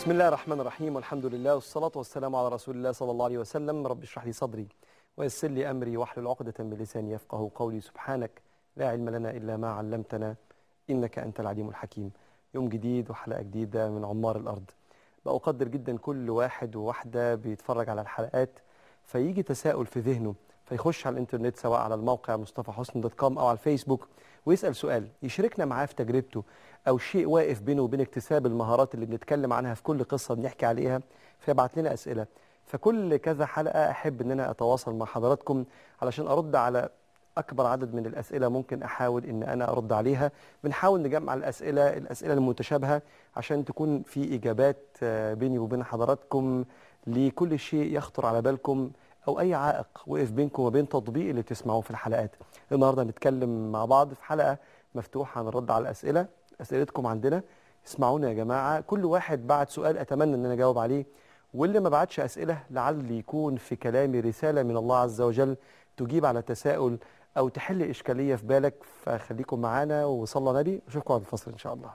بسم الله الرحمن الرحيم والحمد لله والصلاة والسلام على رسول الله صلى الله عليه وسلم رب اشرح لي صدري ويسر لي أمري واحلل عقدة من لساني يفقه قولي سبحانك لا علم لنا إلا ما علمتنا إنك أنت العليم الحكيم يوم جديد وحلقة جديدة من عمار الأرض بقدر جدا كل واحد وواحدة بيتفرج على الحلقات فيجي تساؤل في ذهنه فيخش على الانترنت سواء على الموقع مصطفى حسن دوت كوم او على الفيسبوك ويسال سؤال يشاركنا معاه في تجربته او شيء واقف بينه وبين اكتساب المهارات اللي بنتكلم عنها في كل قصه بنحكي عليها فيبعت لنا اسئله فكل كذا حلقه احب ان انا اتواصل مع حضراتكم علشان ارد على اكبر عدد من الاسئله ممكن احاول ان انا ارد عليها بنحاول نجمع الاسئله الاسئله المتشابهه عشان تكون في اجابات آه، بيني وبين حضراتكم لكل شيء يخطر على بالكم او اي عائق وقف بينكم وبين تطبيق اللي بتسمعوه في الحلقات النهارده هنتكلم مع بعض في حلقه مفتوحه هنرد على الاسئله اسئلتكم عندنا اسمعونا يا جماعه كل واحد بعت سؤال اتمنى ان انا اجاوب عليه واللي ما بعتش اسئله لعل يكون في كلامي رساله من الله عز وجل تجيب على تساؤل او تحل اشكاليه في بالك فخليكم معانا وصلى نبي اشوفكم بعد الفصل ان شاء الله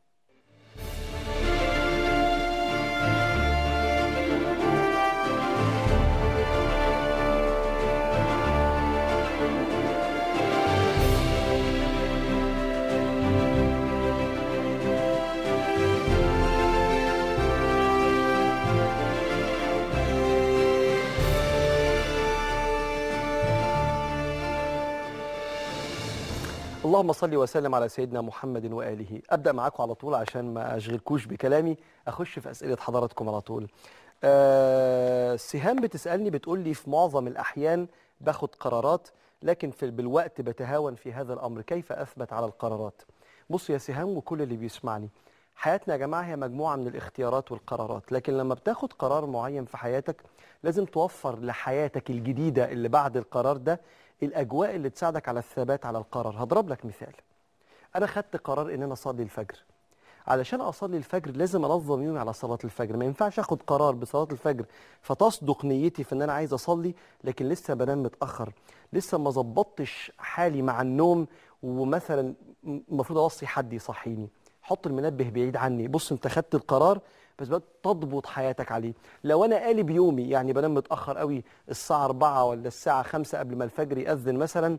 اللهم صل وسلم على سيدنا محمد واله ابدا معاكم على طول عشان ما اشغلكوش بكلامي اخش في اسئله حضراتكم على طول أه سهام بتسالني بتقول لي في معظم الاحيان باخد قرارات لكن في بالوقت بتهاون في هذا الامر كيف اثبت على القرارات بص يا سهام وكل اللي بيسمعني حياتنا يا جماعه هي مجموعه من الاختيارات والقرارات لكن لما بتاخد قرار معين في حياتك لازم توفر لحياتك الجديده اللي بعد القرار ده الاجواء اللي تساعدك على الثبات على القرار هضرب لك مثال انا خدت قرار ان انا اصلي الفجر علشان اصلي الفجر لازم انظم يومي على صلاه الفجر ما ينفعش اخد قرار بصلاه الفجر فتصدق نيتي في ان انا عايز اصلي لكن لسه بنام متاخر لسه ما ظبطتش حالي مع النوم ومثلا المفروض اوصي حد يصحيني حط المنبه بعيد عني بص انت خدت القرار بس بقى تضبط حياتك عليه لو انا قالب يومي يعني بنام متاخر قوي الساعه 4 ولا الساعه 5 قبل ما الفجر ياذن مثلا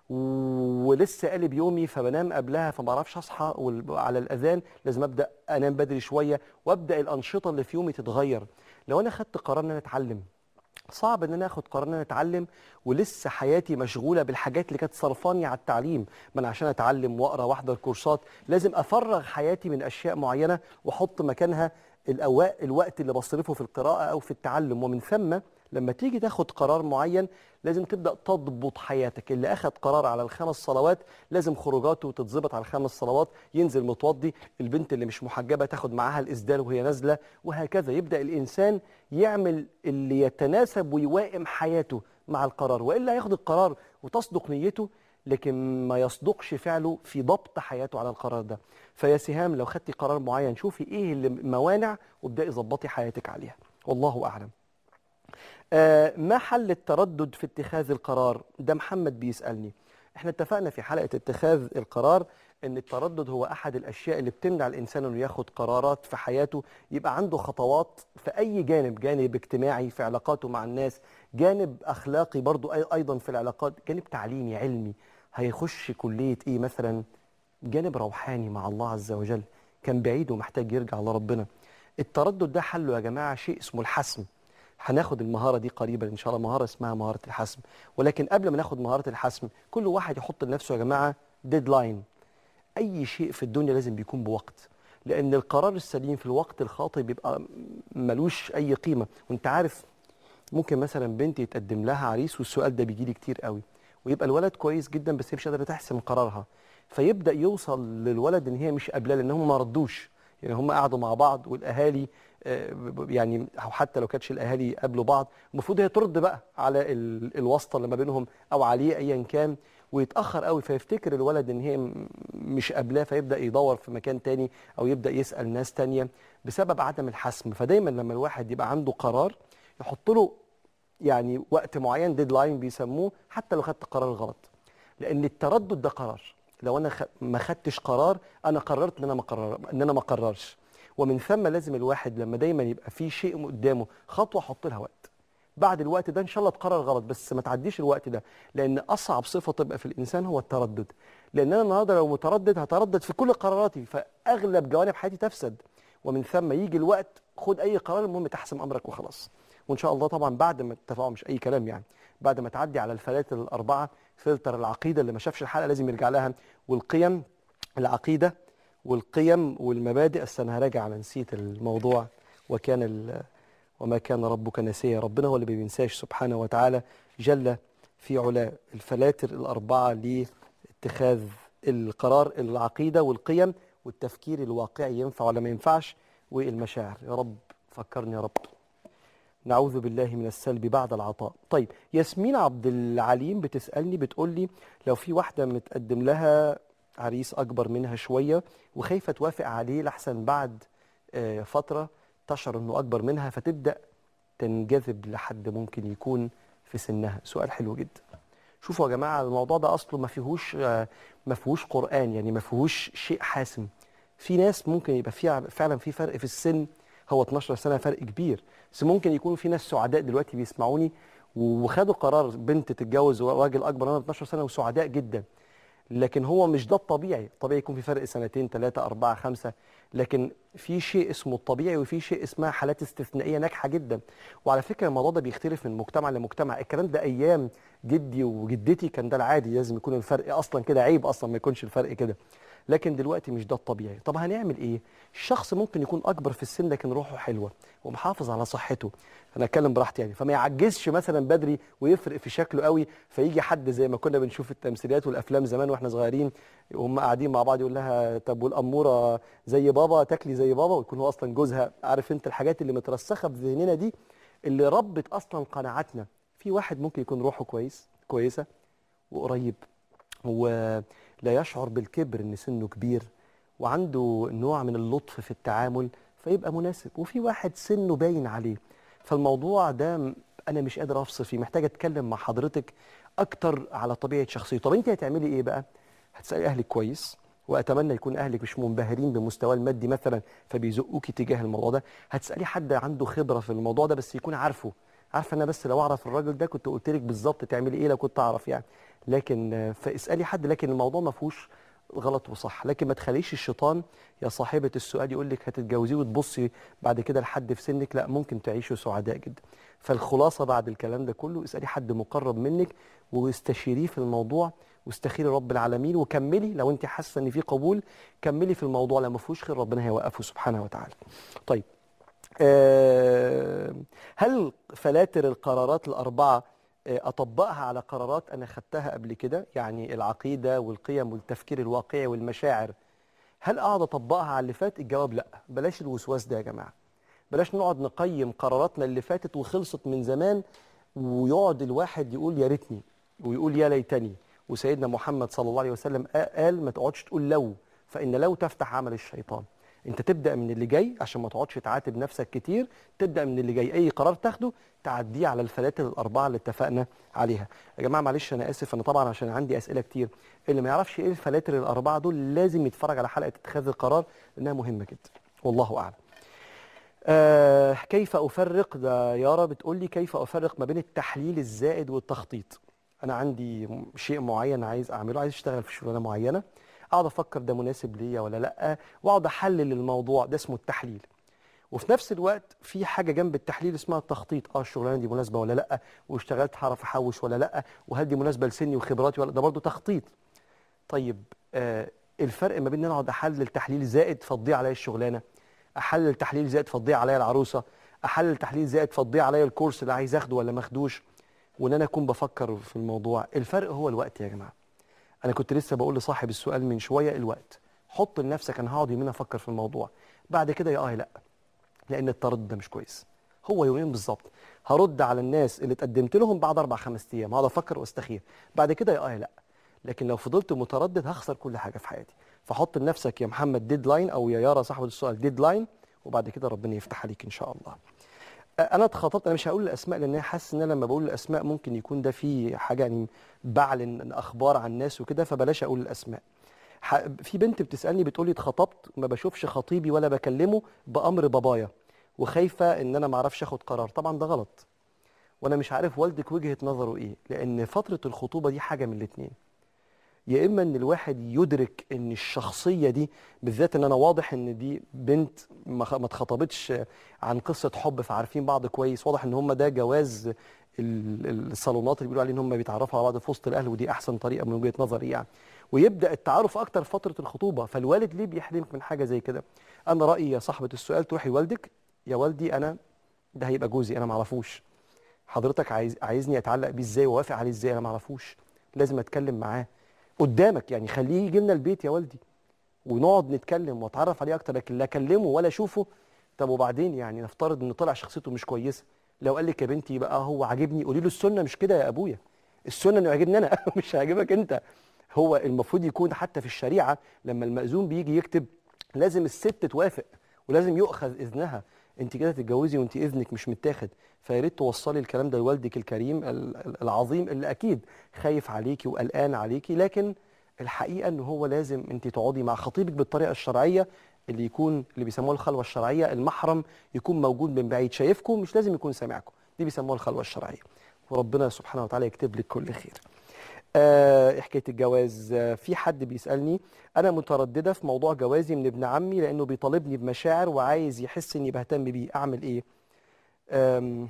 ولسه قالب يومي فبنام قبلها فما اعرفش اصحى على الاذان لازم ابدا انام بدري شويه وابدا الانشطه اللي في يومي تتغير لو انا خدت قرار ان انا اتعلم صعب ان انا اخد قرار ان انا اتعلم ولسه حياتي مشغوله بالحاجات اللي كانت صرفاني على التعليم ما انا عشان اتعلم واقرا واحضر كورسات لازم افرغ حياتي من اشياء معينه واحط مكانها الأواء الوقت اللي بصرفه في القراءة أو في التعلم ومن ثم لما تيجي تاخد قرار معين لازم تبدأ تضبط حياتك اللي أخد قرار على الخمس صلوات لازم خروجاته تتظبط على الخمس صلوات ينزل متوضي البنت اللي مش محجبة تاخد معاها الإسدال وهي نازلة وهكذا يبدأ الإنسان يعمل اللي يتناسب ويوائم حياته مع القرار وإلا هياخد القرار وتصدق نيته لكن ما يصدقش فعله في ضبط حياته على القرار ده فيا سهام لو خدتي قرار معين شوفي ايه اللي موانع وابداي ظبطي حياتك عليها والله اعلم آه ما حل التردد في اتخاذ القرار ده محمد بيسالني احنا اتفقنا في حلقه اتخاذ القرار ان التردد هو احد الاشياء اللي بتمنع الانسان انه ياخد قرارات في حياته يبقى عنده خطوات في اي جانب جانب اجتماعي في علاقاته مع الناس جانب اخلاقي برضو ايضا في العلاقات جانب تعليمي علمي هيخش كليه ايه مثلا جانب روحاني مع الله عز وجل كان بعيد ومحتاج يرجع لربنا التردد ده حله يا جماعه شيء اسمه الحسم هناخد المهاره دي قريبا ان شاء الله مهاره اسمها مهاره الحسم ولكن قبل ما ناخد مهاره الحسم كل واحد يحط لنفسه يا جماعه ديدلاين اي شيء في الدنيا لازم بيكون بوقت لان القرار السليم في الوقت الخاطئ بيبقى ملوش اي قيمه وانت عارف ممكن مثلا بنت يتقدم لها عريس والسؤال ده بيجي لي كتير قوي ويبقى الولد كويس جدا بس هي مش قادره تحسم قرارها فيبدا يوصل للولد ان هي مش قابلاه لان هم ما ردوش يعني هم قعدوا مع بعض والاهالي يعني او حتى لو كانتش الاهالي قابلوا بعض المفروض هي ترد بقى على الواسطه اللي ما بينهم او عليه ايا كان ويتاخر قوي فيفتكر الولد ان هي مش قابلاه فيبدا يدور في مكان تاني او يبدا يسال ناس تانية بسبب عدم الحسم فدايما لما الواحد يبقى عنده قرار يحط له يعني وقت معين ديدلاين بيسموه حتى لو خدت قرار غلط لان التردد ده قرار لو انا خ... ما خدتش قرار انا قررت ان انا ما قرر ان انا ما قررش ومن ثم لازم الواحد لما دايما يبقى في شيء قدامه خطوه حط لها وقت بعد الوقت ده ان شاء الله تقرر غلط بس ما تعديش الوقت ده لان اصعب صفه تبقى في الانسان هو التردد لان انا النهارده لو متردد هتردد في كل قراراتي فاغلب جوانب حياتي تفسد ومن ثم يجي الوقت خد اي قرار المهم تحسم امرك وخلاص وان شاء الله طبعا بعد ما اتفقوا مش اي كلام يعني بعد ما تعدي على الفلاتر الاربعه فلتر العقيده اللي ما شافش الحلقه لازم يرجع لها والقيم العقيده والقيم والمبادئ بس انا هراجع انا نسيت الموضوع وكان ال- وما كان ربك نسيا ربنا هو اللي ما بينساش سبحانه وتعالى جل في علاه الفلاتر الاربعه لاتخاذ القرار العقيده والقيم والتفكير الواقعي ينفع ولا ما ينفعش والمشاعر يا رب فكرني يا رب نعوذ بالله من السلب بعد العطاء طيب ياسمين عبد العليم بتسألني بتقول لي لو في واحدة متقدم لها عريس أكبر منها شوية وخايفة توافق عليه لحسن بعد آه، فترة تشعر أنه أكبر منها فتبدأ تنجذب لحد ممكن يكون في سنها سؤال حلو جدا شوفوا يا جماعة الموضوع ده أصله ما فيهوش آه، ما فيهوش قرآن يعني ما فيهوش شيء حاسم في ناس ممكن يبقى فيها فعلا في فرق في السن هو 12 سنة فرق كبير بس ممكن يكون في ناس سعداء دلوقتي بيسمعوني وخدوا قرار بنت تتجوز راجل أكبر منها ب 12 سنة وسعداء جدا لكن هو مش ده الطبيعي الطبيعي يكون في فرق سنتين ثلاثة أربعة خمسة لكن في شيء اسمه الطبيعي وفي شيء اسمها حالات استثنائية ناجحة جدا وعلى فكرة الموضوع ده بيختلف من مجتمع لمجتمع الكلام ده أيام جدي وجدتي كان ده العادي لازم يكون الفرق أصلا كده عيب أصلا ما يكونش الفرق كده لكن دلوقتي مش ده الطبيعي طب هنعمل ايه الشخص ممكن يكون اكبر في السن لكن روحه حلوه ومحافظ على صحته انا اتكلم براحتي يعني فما يعجزش مثلا بدري ويفرق في شكله قوي فيجي حد زي ما كنا بنشوف التمثيليات والافلام زمان واحنا صغيرين وهم قاعدين مع بعض يقول لها طب والاموره زي بابا تاكلي زي بابا ويكون هو اصلا جوزها عارف انت الحاجات اللي مترسخه في ذهننا دي اللي ربت اصلا قناعاتنا في واحد ممكن يكون روحه كويس كويسه وقريب ولا يشعر بالكبر ان سنه كبير وعنده نوع من اللطف في التعامل فيبقى مناسب وفي واحد سنه باين عليه فالموضوع ده م- انا مش قادر افصل فيه محتاج اتكلم مع حضرتك اكتر على طبيعه شخصيته طب انت هتعملي ايه بقى هتسالي اهلك كويس واتمنى يكون اهلك مش منبهرين بمستواه المادي مثلا فبيزقوكي تجاه الموضوع ده هتسالي حد عنده خبره في الموضوع ده بس يكون عارفه عارفه انا بس لو اعرف الراجل ده كنت قلت لك بالظبط تعملي ايه لو كنت اعرف يعني لكن آه، فاسالي حد لكن الموضوع ما فيهوش غلط وصح لكن ما تخليش الشيطان يا صاحبه السؤال يقول لك هتتجوزيه وتبصي بعد كده لحد في سنك لا ممكن تعيشوا سعداء جدا فالخلاصه بعد الكلام ده كله اسالي حد مقرب منك واستشيريه في الموضوع واستخيري رب العالمين وكملي لو انت حاسه ان في قبول كملي في الموضوع لو ما فيهوش خير ربنا هيوقفه سبحانه وتعالى طيب آه، هل فلاتر القرارات الأربعة آه، أطبقها على قرارات أنا خدتها قبل كده يعني العقيدة والقيم والتفكير الواقعي والمشاعر هل أقعد أطبقها على اللي فات الجواب لا بلاش الوسواس ده يا جماعة بلاش نقعد نقيم قراراتنا اللي فاتت وخلصت من زمان ويقعد الواحد يقول يا ريتني ويقول يا ليتني وسيدنا محمد صلى الله عليه وسلم قال ما تقعدش تقول لو فإن لو تفتح عمل الشيطان انت تبدا من اللي جاي عشان ما تقعدش تعاتب نفسك كتير تبدا من اللي جاي اي قرار تاخده تعديه على الفلاتر الاربعه اللي اتفقنا عليها يا جماعه معلش انا اسف انا طبعا عشان عندي اسئله كتير اللي ما يعرفش ايه الفلاتر الاربعه دول لازم يتفرج على حلقه اتخاذ القرار لانها مهمه جدا والله اعلم آه كيف افرق ده يارا بتقول لي كيف افرق ما بين التحليل الزائد والتخطيط انا عندي م- شيء معين عايز اعمله عايز اشتغل في شغلانه معينه اقعد افكر ده مناسب ليا ولا لا واقعد احلل الموضوع ده اسمه التحليل وفي نفس الوقت في حاجه جنب التحليل اسمها التخطيط اه الشغلانه دي مناسبه ولا لا واشتغلت هعرف احوش ولا لا وهل دي مناسبه لسني وخبراتي ولا ده برضه تخطيط طيب آه الفرق ما بين ان انا اقعد احلل تحليل زائد فتضيع عليا الشغلانه احلل تحليل زائد فتضيع عليا العروسه احلل تحليل زائد فتضيع عليا الكورس اللي عايز اخده ولا ما اخدوش وان انا اكون بفكر في الموضوع الفرق هو الوقت يا جماعه انا كنت لسه بقول لصاحب السؤال من شويه الوقت حط لنفسك انا هقعد يومين افكر في الموضوع بعد كده يا اه يا لا لان التردد ده مش كويس هو يومين بالظبط هرد على الناس اللي اتقدمت لهم بعد اربع خمس ايام هقعد افكر واستخير بعد كده يا اه يا لا لكن لو فضلت متردد هخسر كل حاجه في حياتي فحط لنفسك يا محمد ديدلاين او يا يارا صاحبه السؤال ديدلاين وبعد كده ربنا يفتح عليك ان شاء الله انا اتخطبت انا مش هقول الاسماء لان انا حاسس ان انا لما بقول الاسماء ممكن يكون ده فيه حاجه يعني بعلن اخبار عن ناس وكده فبلاش اقول الاسماء ح- في بنت بتسالني بتقولي اتخطبت ما بشوفش خطيبي ولا بكلمه بامر بابايا وخايفه ان انا ما اعرفش اخد قرار طبعا ده غلط وانا مش عارف والدك وجهه نظره ايه لان فتره الخطوبه دي حاجه من الاتنين يا اما ان الواحد يدرك ان الشخصيه دي بالذات ان انا واضح ان دي بنت ما خ- ما اتخطبتش عن قصه حب فعارفين بعض كويس واضح ان هم ده جواز ال- الصالونات اللي بيقولوا عليه ان هم بيتعرفوا على بعض في وسط الاهل ودي احسن طريقه من وجهه نظري يعني ويبدا التعارف اكتر في فتره الخطوبه فالوالد ليه بيحرمك من حاجه زي كده انا رايي يا صاحبه السؤال تروحي لوالدك يا والدي انا ده هيبقى جوزي انا ما اعرفوش حضرتك عايز عايزني اتعلق بيه ازاي ووافق عليه ازاي انا ما اعرفوش لازم اتكلم معاه قدامك يعني خليه يجي لنا البيت يا والدي ونقعد نتكلم واتعرف عليه اكتر لكن لا اكلمه ولا اشوفه طب وبعدين يعني نفترض ان طلع شخصيته مش كويسه لو قال لك يا بنتي يبقى هو عاجبني قولي له السنه مش كده يا ابويا السنه انه يعجبني انا مش هيعجبك انت هو المفروض يكون حتى في الشريعه لما المأذون بيجي يكتب لازم الست توافق ولازم يؤخذ اذنها انت كده تتجوزي وانت اذنك مش متاخد فيا ريت توصلي الكلام ده لوالدك الكريم ال- ال- العظيم اللي اكيد خايف عليكي وقلقان عليكي لكن الحقيقه ان هو لازم انت تقعدي مع خطيبك بالطريقه الشرعيه اللي يكون اللي بيسموها الخلوه الشرعيه المحرم يكون موجود من بعيد شايفكم مش لازم يكون سامعكم دي بيسموها الخلوه الشرعيه وربنا سبحانه وتعالى يكتب لك كل خير آه، إيه حكايه الجواز آه، في حد بيسالني انا متردده في موضوع جوازي من ابن عمي لانه بيطالبني بمشاعر وعايز يحس اني بهتم بيه اعمل ايه آم،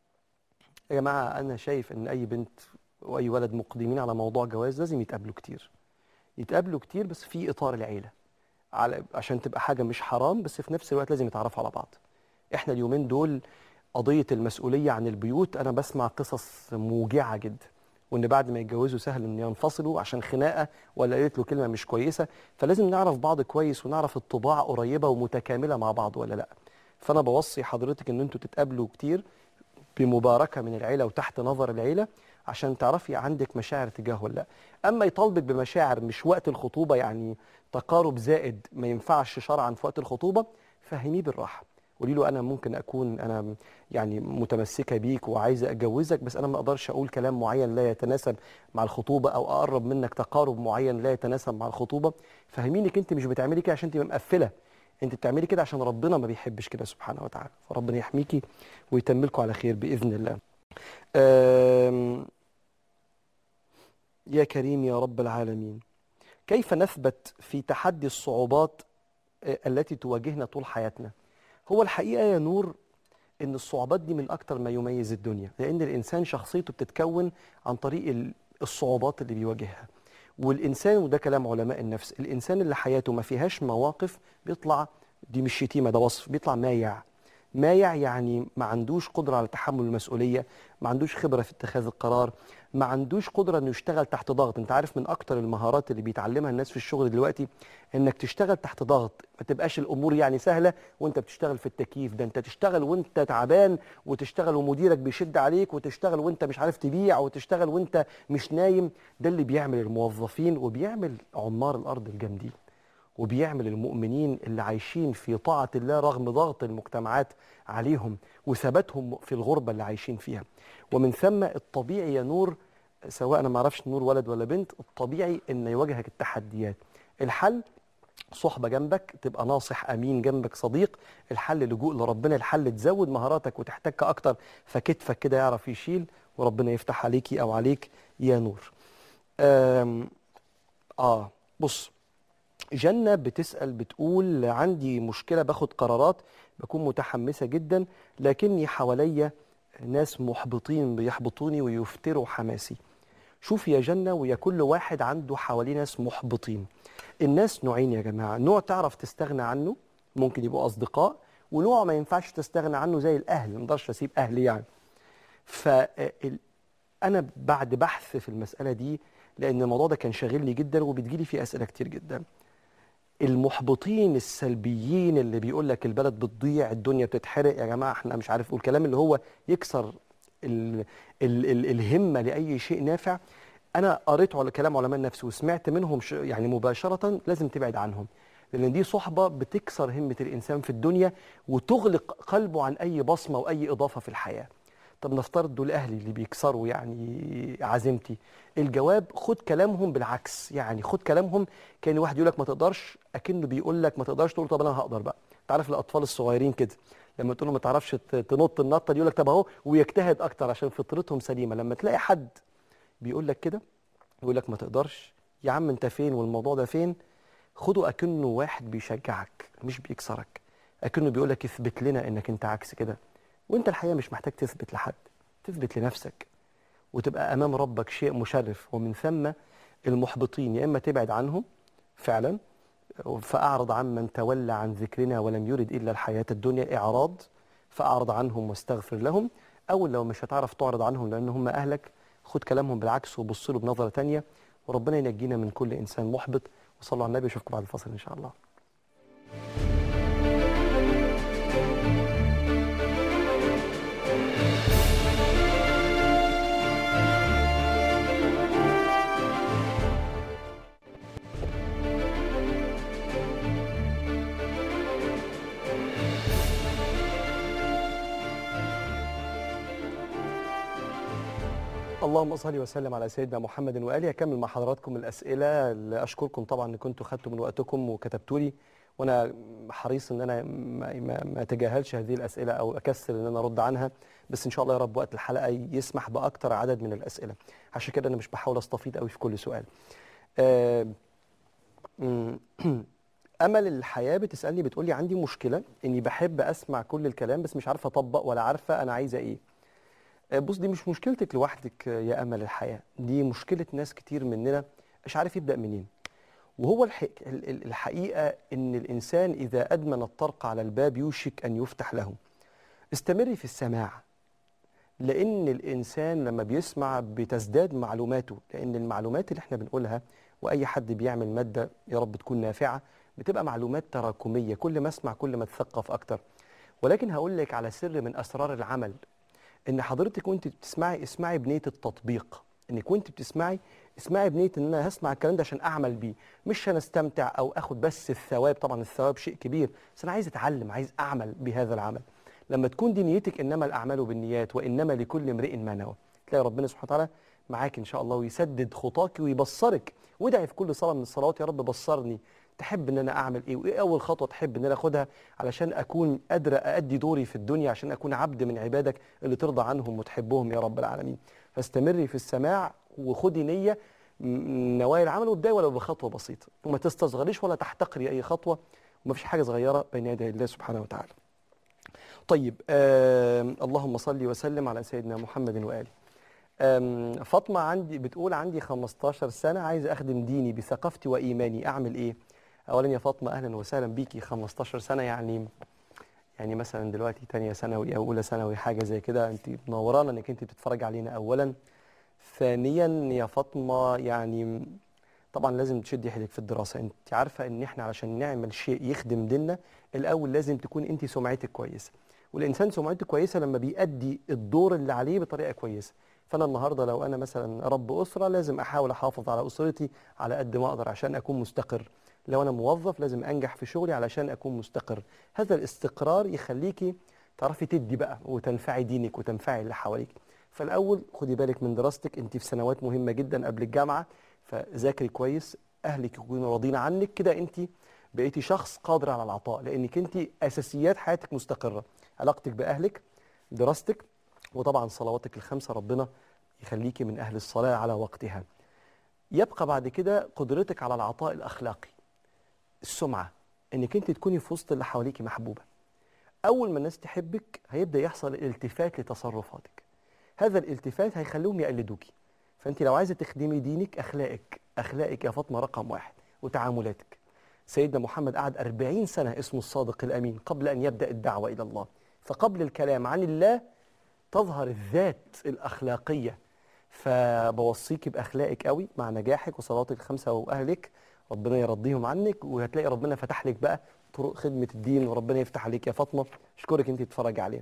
يا جماعه انا شايف ان اي بنت واي ولد مقدمين على موضوع جواز لازم يتقابلوا كتير يتقابلوا كتير بس في اطار العيله على عشان تبقى حاجه مش حرام بس في نفس الوقت لازم يتعرفوا على بعض احنا اليومين دول قضيه المسؤوليه عن البيوت انا بسمع قصص موجعه جدا وان بعد ما يتجوزوا سهل ان ينفصلوا عشان خناقه ولا قالت له كلمه مش كويسه فلازم نعرف بعض كويس ونعرف الطباع قريبه ومتكامله مع بعض ولا لا فانا بوصي حضرتك ان انتوا تتقابلوا كتير بمباركه من العيله وتحت نظر العيله عشان تعرفي عندك مشاعر تجاهه ولا لا اما يطالبك بمشاعر مش وقت الخطوبه يعني تقارب زائد ما ينفعش شرعا في وقت الخطوبه فهميه بالراحه قولي له انا ممكن اكون انا يعني متمسكه بيك وعايزه اتجوزك بس انا ما اقدرش اقول كلام معين لا يتناسب مع الخطوبه او اقرب منك تقارب معين لا يتناسب مع الخطوبه فهمينك انت مش بتعملي كده عشان تبقى مقفله انت بتعملي كده عشان ربنا ما بيحبش كده سبحانه وتعالى فربنا يحميكي ويتملكوا على خير باذن الله أم، يا كريم يا رب العالمين كيف نثبت في تحدي الصعوبات آه، التي تواجهنا طول حياتنا هو الحقيقة يا نور ان الصعوبات دي من اكتر ما يميز الدنيا لان الانسان شخصيته بتتكون عن طريق ال- الصعوبات اللي بيواجهها والانسان وده كلام علماء النفس الانسان اللي حياته ما فيهاش مواقف بيطلع دي مش شتيمه ده وصف بيطلع مايع مايع يعني ما عندوش قدره على تحمل المسؤوليه ما عندوش خبره في اتخاذ القرار ما عندوش قدره انه يشتغل تحت ضغط انت عارف من اكتر المهارات اللي بيتعلمها الناس في الشغل دلوقتي انك تشتغل تحت ضغط ما تبقاش الامور يعني سهله وانت بتشتغل في التكييف ده انت تشتغل وانت تعبان وتشتغل ومديرك بيشد عليك وتشتغل وانت مش عارف تبيع وتشتغل وانت مش نايم ده اللي بيعمل الموظفين وبيعمل عمار الارض الجامدين وبيعمل المؤمنين اللي عايشين في طاعة الله رغم ضغط المجتمعات عليهم وثباتهم في الغربة اللي عايشين فيها ومن ثم الطبيعي يا نور سواء أنا ما اعرفش نور ولد ولا بنت الطبيعي أن يواجهك التحديات الحل صحبة جنبك تبقى ناصح أمين جنبك صديق الحل لجوء لربنا الحل تزود مهاراتك وتحتك أكتر فكتفك كده يعرف يشيل وربنا يفتح عليكي أو عليك يا نور آم آه بص جنة بتسأل بتقول عندي مشكلة باخد قرارات بكون متحمسة جدا لكني حواليا ناس محبطين بيحبطوني ويفتروا حماسي شوف يا جنة ويا كل واحد عنده حواليه ناس محبطين الناس نوعين يا جماعة نوع تعرف تستغنى عنه ممكن يبقوا أصدقاء ونوع ما ينفعش تستغنى عنه زي الأهل ما اقدرش أسيب أهلي يعني فأنا بعد بحث في المسألة دي لأن الموضوع ده كان شاغلني جدا وبتجيلي فيه أسئلة كتير جدا المحبطين السلبيين اللي بيقول لك البلد بتضيع الدنيا بتتحرق يا جماعه احنا مش عارف والكلام اللي هو يكسر ال ال ال الهمه لاي شيء نافع انا قريت على كلام علماء النفس وسمعت منهم ش- يعني مباشره لازم تبعد عنهم لان دي صحبه بتكسر همه الانسان في الدنيا وتغلق قلبه عن اي بصمه واي اضافه في الحياه طب نفترض دول اهلي اللي بيكسروا يعني عزيمتي الجواب خد كلامهم بالعكس يعني خد كلامهم كان واحد يقول لك ما تقدرش اكنه بيقول لك ما تقدرش تقول طب انا هقدر بقى انت عارف الاطفال الصغيرين كده لما تقول له ما تعرفش ت- تنط النطه دي يقول لك طب اهو ويجتهد اكتر عشان فطرتهم سليمه لما تلاقي حد بيقول لك كده يقول لك ما تقدرش يا عم انت فين والموضوع ده فين خده اكنه واحد بيشجعك مش بيكسرك اكنه بيقول لك اثبت لنا انك انت عكس كده وانت الحقيقه مش محتاج تثبت لحد تثبت لنفسك وتبقى امام ربك شيء مشرف ومن ثم المحبطين يا اما تبعد عنهم فعلا فاعرض عمن تولى عن ذكرنا ولم يرد الا الحياه الدنيا اعراض فاعرض عنهم واستغفر لهم او لو مش هتعرف تعرض عنهم لان هم اهلك خد كلامهم بالعكس وبص له بنظره تانية وربنا ينجينا من كل انسان محبط وصلوا على النبي اشوفكم بعد الفاصل ان شاء الله اللهم صل وسلم على سيدنا محمد واله اكمل مع حضراتكم الاسئله اللي اشكركم طبعا ان كنتوا خدتوا من وقتكم وكتبتوا لي وانا حريص ان انا ما, ما, ما اتجاهلش هذه الاسئله او اكسل ان انا ارد عنها بس ان شاء الله يا رب وقت الحلقه يسمح باكتر عدد من الاسئله عشان كده انا مش بحاول استفيض قوي في كل سؤال آه، مم، امل الحياه بتسالني بتقولي عندي مشكله اني بحب اسمع كل الكلام بس مش عارفه اطبق ولا عارفه انا عايزه ايه آه، بص دي مش مشكلتك لوحدك آه، يا امل الحياه دي مشكله ناس كتير مننا مش عارف يبدا منين وهو الح... ال- ال- الحقيقه ان الانسان اذا ادمن الطرق على الباب يوشك ان يفتح له استمري في السماع لان الانسان لما بيسمع بتزداد معلوماته لان المعلومات اللي احنا بنقولها واي حد بيعمل ماده يا رب تكون نافعه بتبقى معلومات تراكميه كل ما اسمع كل ما اتثقف اكتر ولكن هقول لك على سر من اسرار العمل ان حضرتك وانت بتسمعي اسمعي بنيه التطبيق انك وانت بتسمعي اسمعي بنيه ان انا هسمع الكلام ده عشان اعمل بيه مش عشان استمتع او اخد بس الثواب طبعا الثواب شيء كبير بس انا عايز اتعلم عايز اعمل بهذا العمل لما تكون دي نيتك انما الاعمال بالنيات وانما لكل امرئ ما نوى تلاقي ربنا سبحانه وتعالى معاك ان شاء الله ويسدد خطاك ويبصرك وادعي في كل صلاه من الصلوات يا رب بصرني تحب ان انا اعمل ايه وايه اول خطوه تحب ان انا اخدها علشان اكون قادره اادي دوري في الدنيا عشان اكون عبد من عبادك اللي ترضى عنهم وتحبهم يا رب العالمين فاستمري في السماع وخدي نيه من نوايا العمل وابداي ولو بخطوه بسيطه وما تستصغريش ولا تحتقري اي خطوه ومفيش حاجه صغيره بين يدي الله سبحانه وتعالى طيب آه اللهم صل وسلم على سيدنا محمد واله آم، فاطمه عندي بتقول عندي 15 سنه عايزه اخدم ديني بثقافتي وايماني اعمل ايه اولا يا فاطمه اهلا وسهلا بيكي 15 سنه يعني يعني مثلا دلوقتي تانية ثانوي او اولى ثانوي حاجه زي كده انت منورانا انك انت بتتفرج علينا اولا ثانيا يا فاطمه يعني طبعا لازم تشدي حيلك في الدراسه انت عارفه ان احنا علشان نعمل شيء يخدم ديننا الاول لازم تكون انت سمعتك كويسه والانسان سمعته كويسه لما بيأدي الدور اللي عليه بطريقه كويسه فانا النهارده لو انا مثلا رب اسره لازم احاول احافظ على اسرتي على قد ما اقدر عشان اكون مستقر لو انا موظف لازم انجح في شغلي علشان اكون مستقر هذا الاستقرار يخليكي تعرفي تدي بقى وتنفعي دينك وتنفعي اللي حواليك فالاول خدي بالك من دراستك انت في سنوات مهمه جدا قبل الجامعه فذاكري كويس اهلك يكونوا راضين عنك كده انت بقيتي شخص قادر على العطاء لانك انت اساسيات حياتك مستقره علاقتك باهلك دراستك وطبعا صلواتك الخمسه ربنا يخليكي من اهل الصلاه على وقتها يبقى بعد كده قدرتك على العطاء الاخلاقي السمعه انك انت تكوني في وسط اللي حواليكي محبوبه اول ما الناس تحبك هيبدا يحصل التفات لتصرفاتك هذا الالتفات هيخليهم يقلدوكي فانت لو عايزه تخدمي دينك اخلاقك اخلاقك يا فاطمه رقم واحد وتعاملاتك سيدنا محمد قعد أربعين سنة اسمه الصادق الأمين قبل أن يبدأ الدعوة إلى الله فقبل الكلام عن الله تظهر الذات الأخلاقية فبوصيك بأخلاقك قوي مع نجاحك وصلاتك الخمسة وأهلك ربنا يرضيهم عنك وهتلاقي ربنا فتح لك بقى طرق خدمة الدين وربنا يفتح عليك يا فاطمة أشكرك أنت تتفرج علينا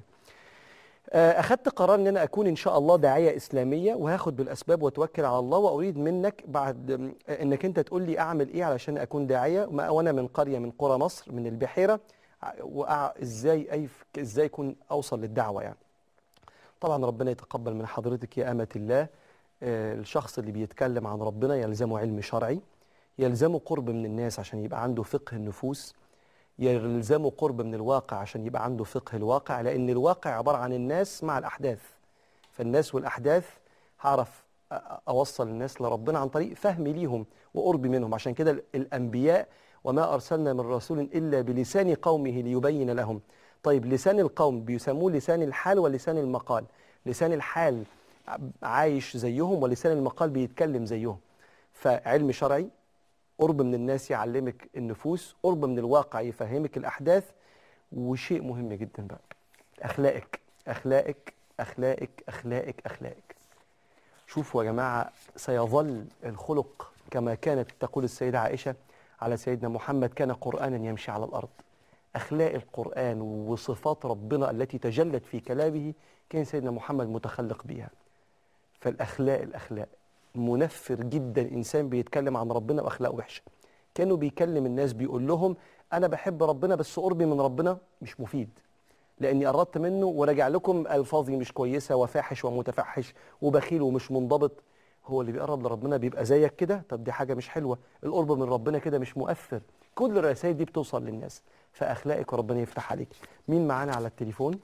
آه، أخدت قرار أن أنا أكون إن شاء الله داعية إسلامية وهاخد بالأسباب وأتوكل على الله وأريد منك بعد آم، آه، أنك أنت تقول لي أعمل إيه علشان أكون داعية ما- وأنا من قرية من قرى مصر من البحيرة ع- وأع- إزاي أي إزاي أكون أوصل للدعوة يعني طبعا ربنا يتقبل من حضرتك يا أمة الله آه، الشخص اللي بيتكلم عن ربنا يلزمه علم شرعي يلزمه قرب من الناس عشان يبقى عنده فقه النفوس يلزمه قرب من الواقع عشان يبقى عنده فقه الواقع لأن الواقع عبارة عن الناس مع الأحداث فالناس والأحداث هعرف أ- أوصل الناس لربنا عن طريق فهمي ليهم وقربي منهم عشان كده ال- الأنبياء وما أرسلنا من رسول إلا بلسان قومه ليبين لهم طيب لسان القوم بيسموه لسان الحال ولسان المقال لسان الحال ع- عايش زيهم ولسان المقال بيتكلم زيهم فعلم شرعي قرب من الناس يعلمك النفوس قرب من الواقع يفهمك الأحداث وشيء مهم جدا بقى أخلاقك أخلاقك أخلاقك أخلاقك أخلاقك شوفوا يا جماعة سيظل الخلق كما كانت تقول السيدة عائشة على سيدنا محمد كان قرآنا يمشي على الأرض أخلاق القرآن وصفات ربنا التي تجلت في كلامه كان سيدنا محمد متخلق بها فالأخلاق الأخلاق منفر جدا إنسان بيتكلم عن ربنا وأخلاقه وحشة كانوا بيكلم الناس بيقول لهم أنا بحب ربنا بس قربي من ربنا مش مفيد لاني قربت منه وراجع لكم الفاظي مش كويسه وفاحش ومتفحش وبخيل ومش منضبط هو اللي بيقرب لربنا بيبقى زيك كده طب دي حاجه مش حلوه القرب من ربنا كده مش مؤثر كل الرسائل دي بتوصل للناس فاخلاقك وربنا يفتح عليك مين معانا على التليفون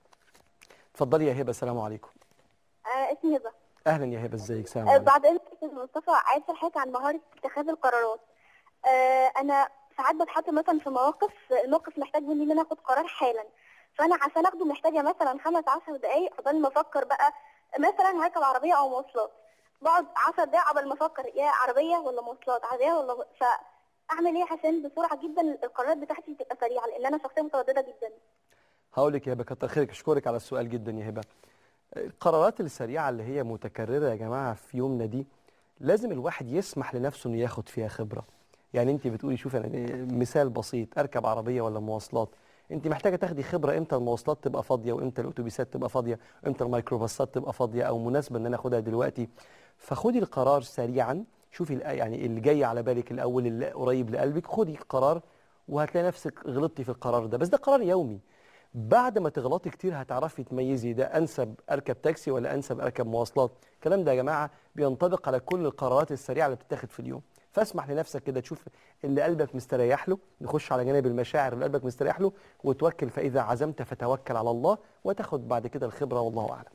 اتفضلي يا هبه السلام عليكم آه اسمي هبة اهلا يا هبه ازيك سلام آه عليكم بعد اذنك يا استاذ مصطفى عايز حضرتك عن مهارة اتخاذ القرارات آه انا ساعات بتحط مثلا في مواقف الموقف محتاج مني ان انا اخد قرار حالا فانا عشان اخده محتاجة مثلا خمس عشر دقايق قبل ما افكر بقى مثلا هركب عربية او مواصلات بقعد عشر دقايق قبل ما افكر يا عربية ولا مواصلات عربية ولا فاعمل ايه عشان بسرعة جدا القرارات بتاعتي تبقى سريعة لان انا شخصية مترددة جدا هقول لك يا هبه كتر خيرك اشكرك على السؤال جدا يا هبه القرارات السريعه اللي هي متكرره يا جماعه في يومنا دي لازم الواحد يسمح لنفسه انه ياخد فيها خبره يعني انت بتقولي شوف انا مثال بسيط اركب عربيه ولا مواصلات انت محتاجه تاخدي خبره امتى المواصلات تبقى فاضيه وامتى الاتوبيسات تبقى فاضيه امتى الميكروباصات تبقى فاضيه او مناسبه ان انا اخدها دلوقتي فخدي القرار سريعا شوفي الآ- يعني اللي جاي على بالك الاول اللي قريب لقلبك خدي قرار وهتلاقي نفسك غلطتي في القرار ده بس ده قرار يومي بعد ما تغلطي كتير هتعرفي تميزي ده انسب اركب تاكسي ولا انسب اركب مواصلات الكلام ده يا جماعه بينطبق على كل القرارات السريعه اللي بتتاخد في اليوم فاسمح لنفسك كده تشوف اللي قلبك مستريح له نخش على جانب المشاعر اللي قلبك مستريح له وتوكل فاذا عزمت فتوكل على الله وتاخد بعد كده الخبره والله اعلم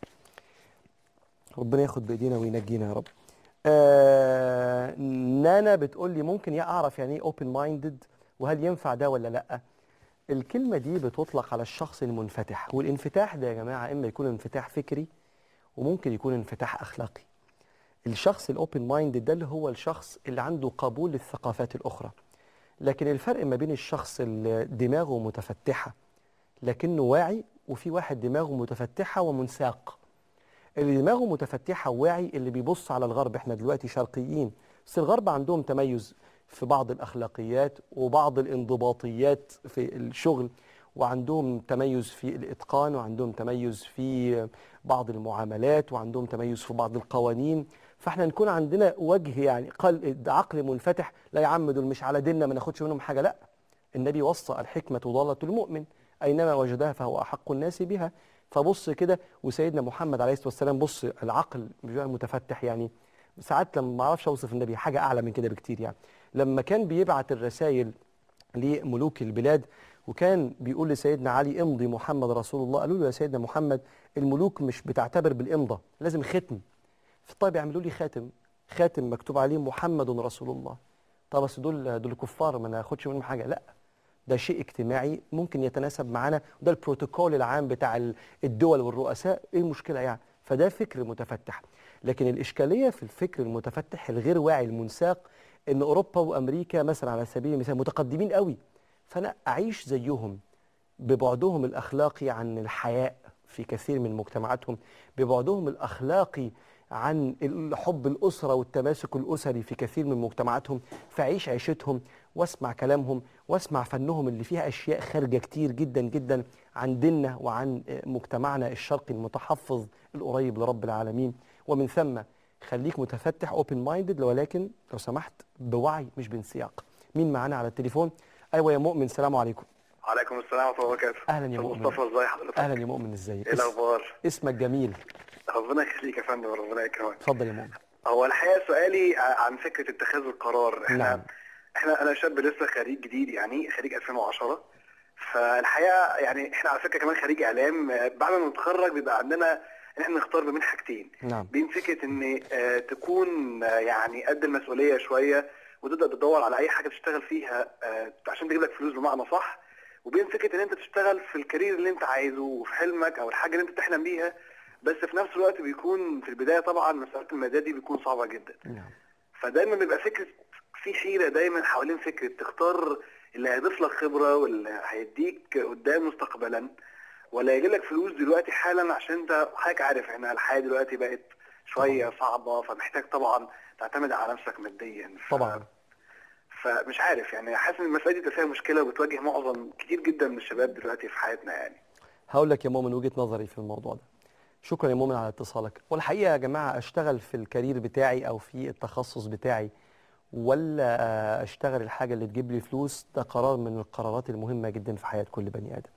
ربنا ياخد بايدينا وينجينا يا رب آه نانا بتقول لي ممكن يا اعرف يعني ايه اوبن مايندد وهل ينفع ده ولا لا الكلمة دي بتطلق على الشخص المنفتح والانفتاح ده يا جماعة إما يكون انفتاح فكري وممكن يكون انفتاح أخلاقي الشخص الأوبن مايند ده اللي هو الشخص اللي عنده قبول للثقافات الأخرى لكن الفرق ما بين الشخص اللي دماغه متفتحة لكنه واعي وفي واحد دماغه متفتحة ومنساق اللي دماغه متفتحة وواعي اللي بيبص على الغرب احنا دلوقتي شرقيين بس الغرب عندهم تميز في بعض الأخلاقيات وبعض الانضباطيات في الشغل وعندهم تميز في الإتقان وعندهم تميز في بعض المعاملات وعندهم تميز في بعض القوانين فاحنا نكون عندنا وجه يعني قل عقل منفتح لا يا عم دول مش على ديننا ما ناخدش منهم حاجة لا النبي وصى الحكمة ضالة المؤمن أينما وجدها فهو أحق الناس بها فبص كده وسيدنا محمد عليه الصلاة والسلام بص العقل بيبقى متفتح يعني ساعات لما ما اعرفش اوصف النبي حاجه اعلى من كده بكتير يعني لما كان بيبعت الرسائل لملوك البلاد وكان بيقول لسيدنا علي امضي محمد رسول الله قالوا له يا سيدنا محمد الملوك مش بتعتبر بالامضه لازم ختم طيب يعملوا لي خاتم خاتم مكتوب عليه محمد رسول الله طب بس دول دول كفار ما ناخدش منهم حاجه لا ده شيء اجتماعي ممكن يتناسب معانا وده البروتوكول العام بتاع ال- الدول والرؤساء ايه المشكله يعني فده فكر متفتح لكن الاشكاليه في الفكر المتفتح الغير واعي المنساق ان اوروبا وامريكا مثلا على سبيل المثال متقدمين قوي فانا اعيش زيهم ببعدهم الاخلاقي عن الحياء في كثير من مجتمعاتهم ببعدهم الاخلاقي عن حب الاسره والتماسك الاسري في كثير من مجتمعاتهم فاعيش عيشتهم واسمع كلامهم واسمع فنهم اللي فيها اشياء خارجه كتير جدا جدا عن ديننا وعن مجتمعنا الشرقي المتحفظ القريب لرب العالمين ومن ثم خليك متفتح اوبن مايندد ولكن لو سمحت بوعي مش بانسياق مين معانا على التليفون ايوه يا مؤمن سلام عليكم وعليكم السلام ورحمه الله وبركاته أهلاً يا أستاذ مؤمن. مصطفى ازي حضرتك اهلا يا مؤمن ازيك ايه الاخبار اسمك جميل ربنا يخليك يا فندم ربنا يكرمك اتفضل يا مؤمن هو الحقيقه سؤالي ع- عن فكره اتخاذ القرار احنا نعم. احنا انا شاب لسه خريج جديد يعني خريج 2010 فالحقيقه يعني احنا على فكره كمان خريج اعلام آه، بعد ما نتخرج بيبقى عندنا ان احنا نختار ما بين حاجتين نعم بين فكره ان آه، تكون آه، يعني قد المسؤوليه شويه وتبدا تدور على اي حاجه تشتغل فيها آه، عشان تجيب لك فلوس بمعنى صح وبين فكره ان انت تشتغل في الكارير اللي انت عايزه وفي حلمك او الحاجه اللي انت بتحلم بيها بس في نفس الوقت بيكون في البدايه طبعا مساله الماديه دي بيكون صعبه جدا نعم فدايما بيبقى فكره في حيره دايما حوالين فكره تختار اللي هيضيف لك خبره واللي هيديك قدام مستقبلا ولا يجي لك فلوس دلوقتي حالا عشان انت حضرتك عارف ان الحياه دلوقتي بقت شويه صعبه فمحتاج طبعا تعتمد على نفسك ماديا ف... طبعا فمش عارف يعني حاسس ان المساله دي فيها مشكله وبتواجه معظم كتير جدا من الشباب دلوقتي في حياتنا يعني هقول لك يا مؤمن وجهة نظري في الموضوع ده شكرا يا مؤمن على اتصالك والحقيقة يا جماعة اشتغل في الكارير بتاعي او في التخصص بتاعي ولا آه، اشتغل الحاجة اللي تجيب لي فلوس ده قرار من القرارات المهمة جدا في حياة كل بني ادم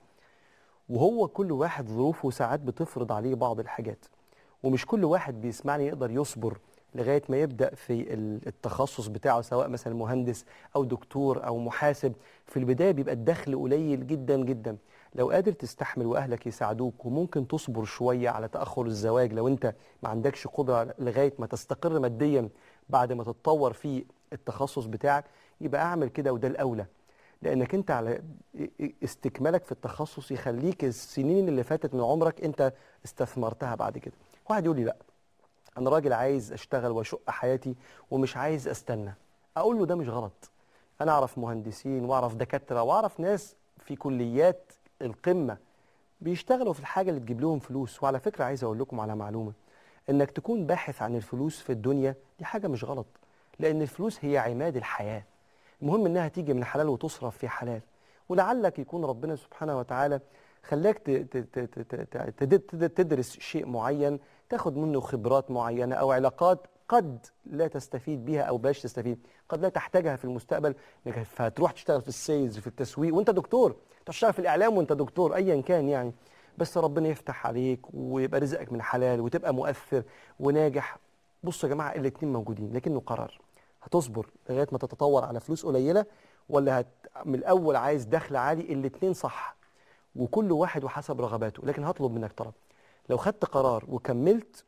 وهو كل واحد ظروفه ساعات بتفرض عليه بعض الحاجات ومش كل واحد بيسمعني يقدر يصبر لغاية ما يبدأ في ال- التخصص بتاعه سواء مثلا مهندس أو دكتور أو محاسب في البداية بيبقى الدخل قليل جدا جدا لو قادر تستحمل وأهلك يساعدوك وممكن تصبر شوية على تأخر الزواج لو أنت ما عندكش قدرة لغاية ما تستقر ماديا بعد ما تتطور في التخصص بتاعك يبقى أعمل كده وده الأولى لانك انت على استكمالك في التخصص يخليك السنين اللي فاتت من عمرك انت استثمرتها بعد كده واحد يقول لي لا انا راجل عايز اشتغل واشق حياتي ومش عايز استنى اقول له ده مش غلط انا اعرف مهندسين واعرف دكاتره واعرف ناس في كليات القمه بيشتغلوا في الحاجه اللي تجيب لهم فلوس وعلى فكره عايز اقول لكم على معلومه انك تكون باحث عن الفلوس في الدنيا دي حاجه مش غلط لان الفلوس هي عماد الحياه المهم انها تيجي من حلال وتصرف في حلال ولعلك يكون ربنا سبحانه وتعالى خلاك ت- ت- ت- ت- ت- تد- تد- تدرس شيء معين تاخد منه خبرات معينة أو علاقات قد لا تستفيد بها أو بلاش تستفيد قد لا تحتاجها في المستقبل إنك فهتروح تشتغل في السيلز في التسويق وانت دكتور تشتغل في الإعلام وانت دكتور أيا كان يعني بس ربنا يفتح عليك ويبقى رزقك من حلال وتبقى مؤثر وناجح بصوا يا جماعة الاتنين موجودين لكنه قرار هتصبر لغايه ما تتطور على فلوس قليله ولا هت... من الاول عايز دخل عالي الاتنين صح وكل واحد وحسب رغباته لكن هطلب منك طلب لو خدت قرار وكملت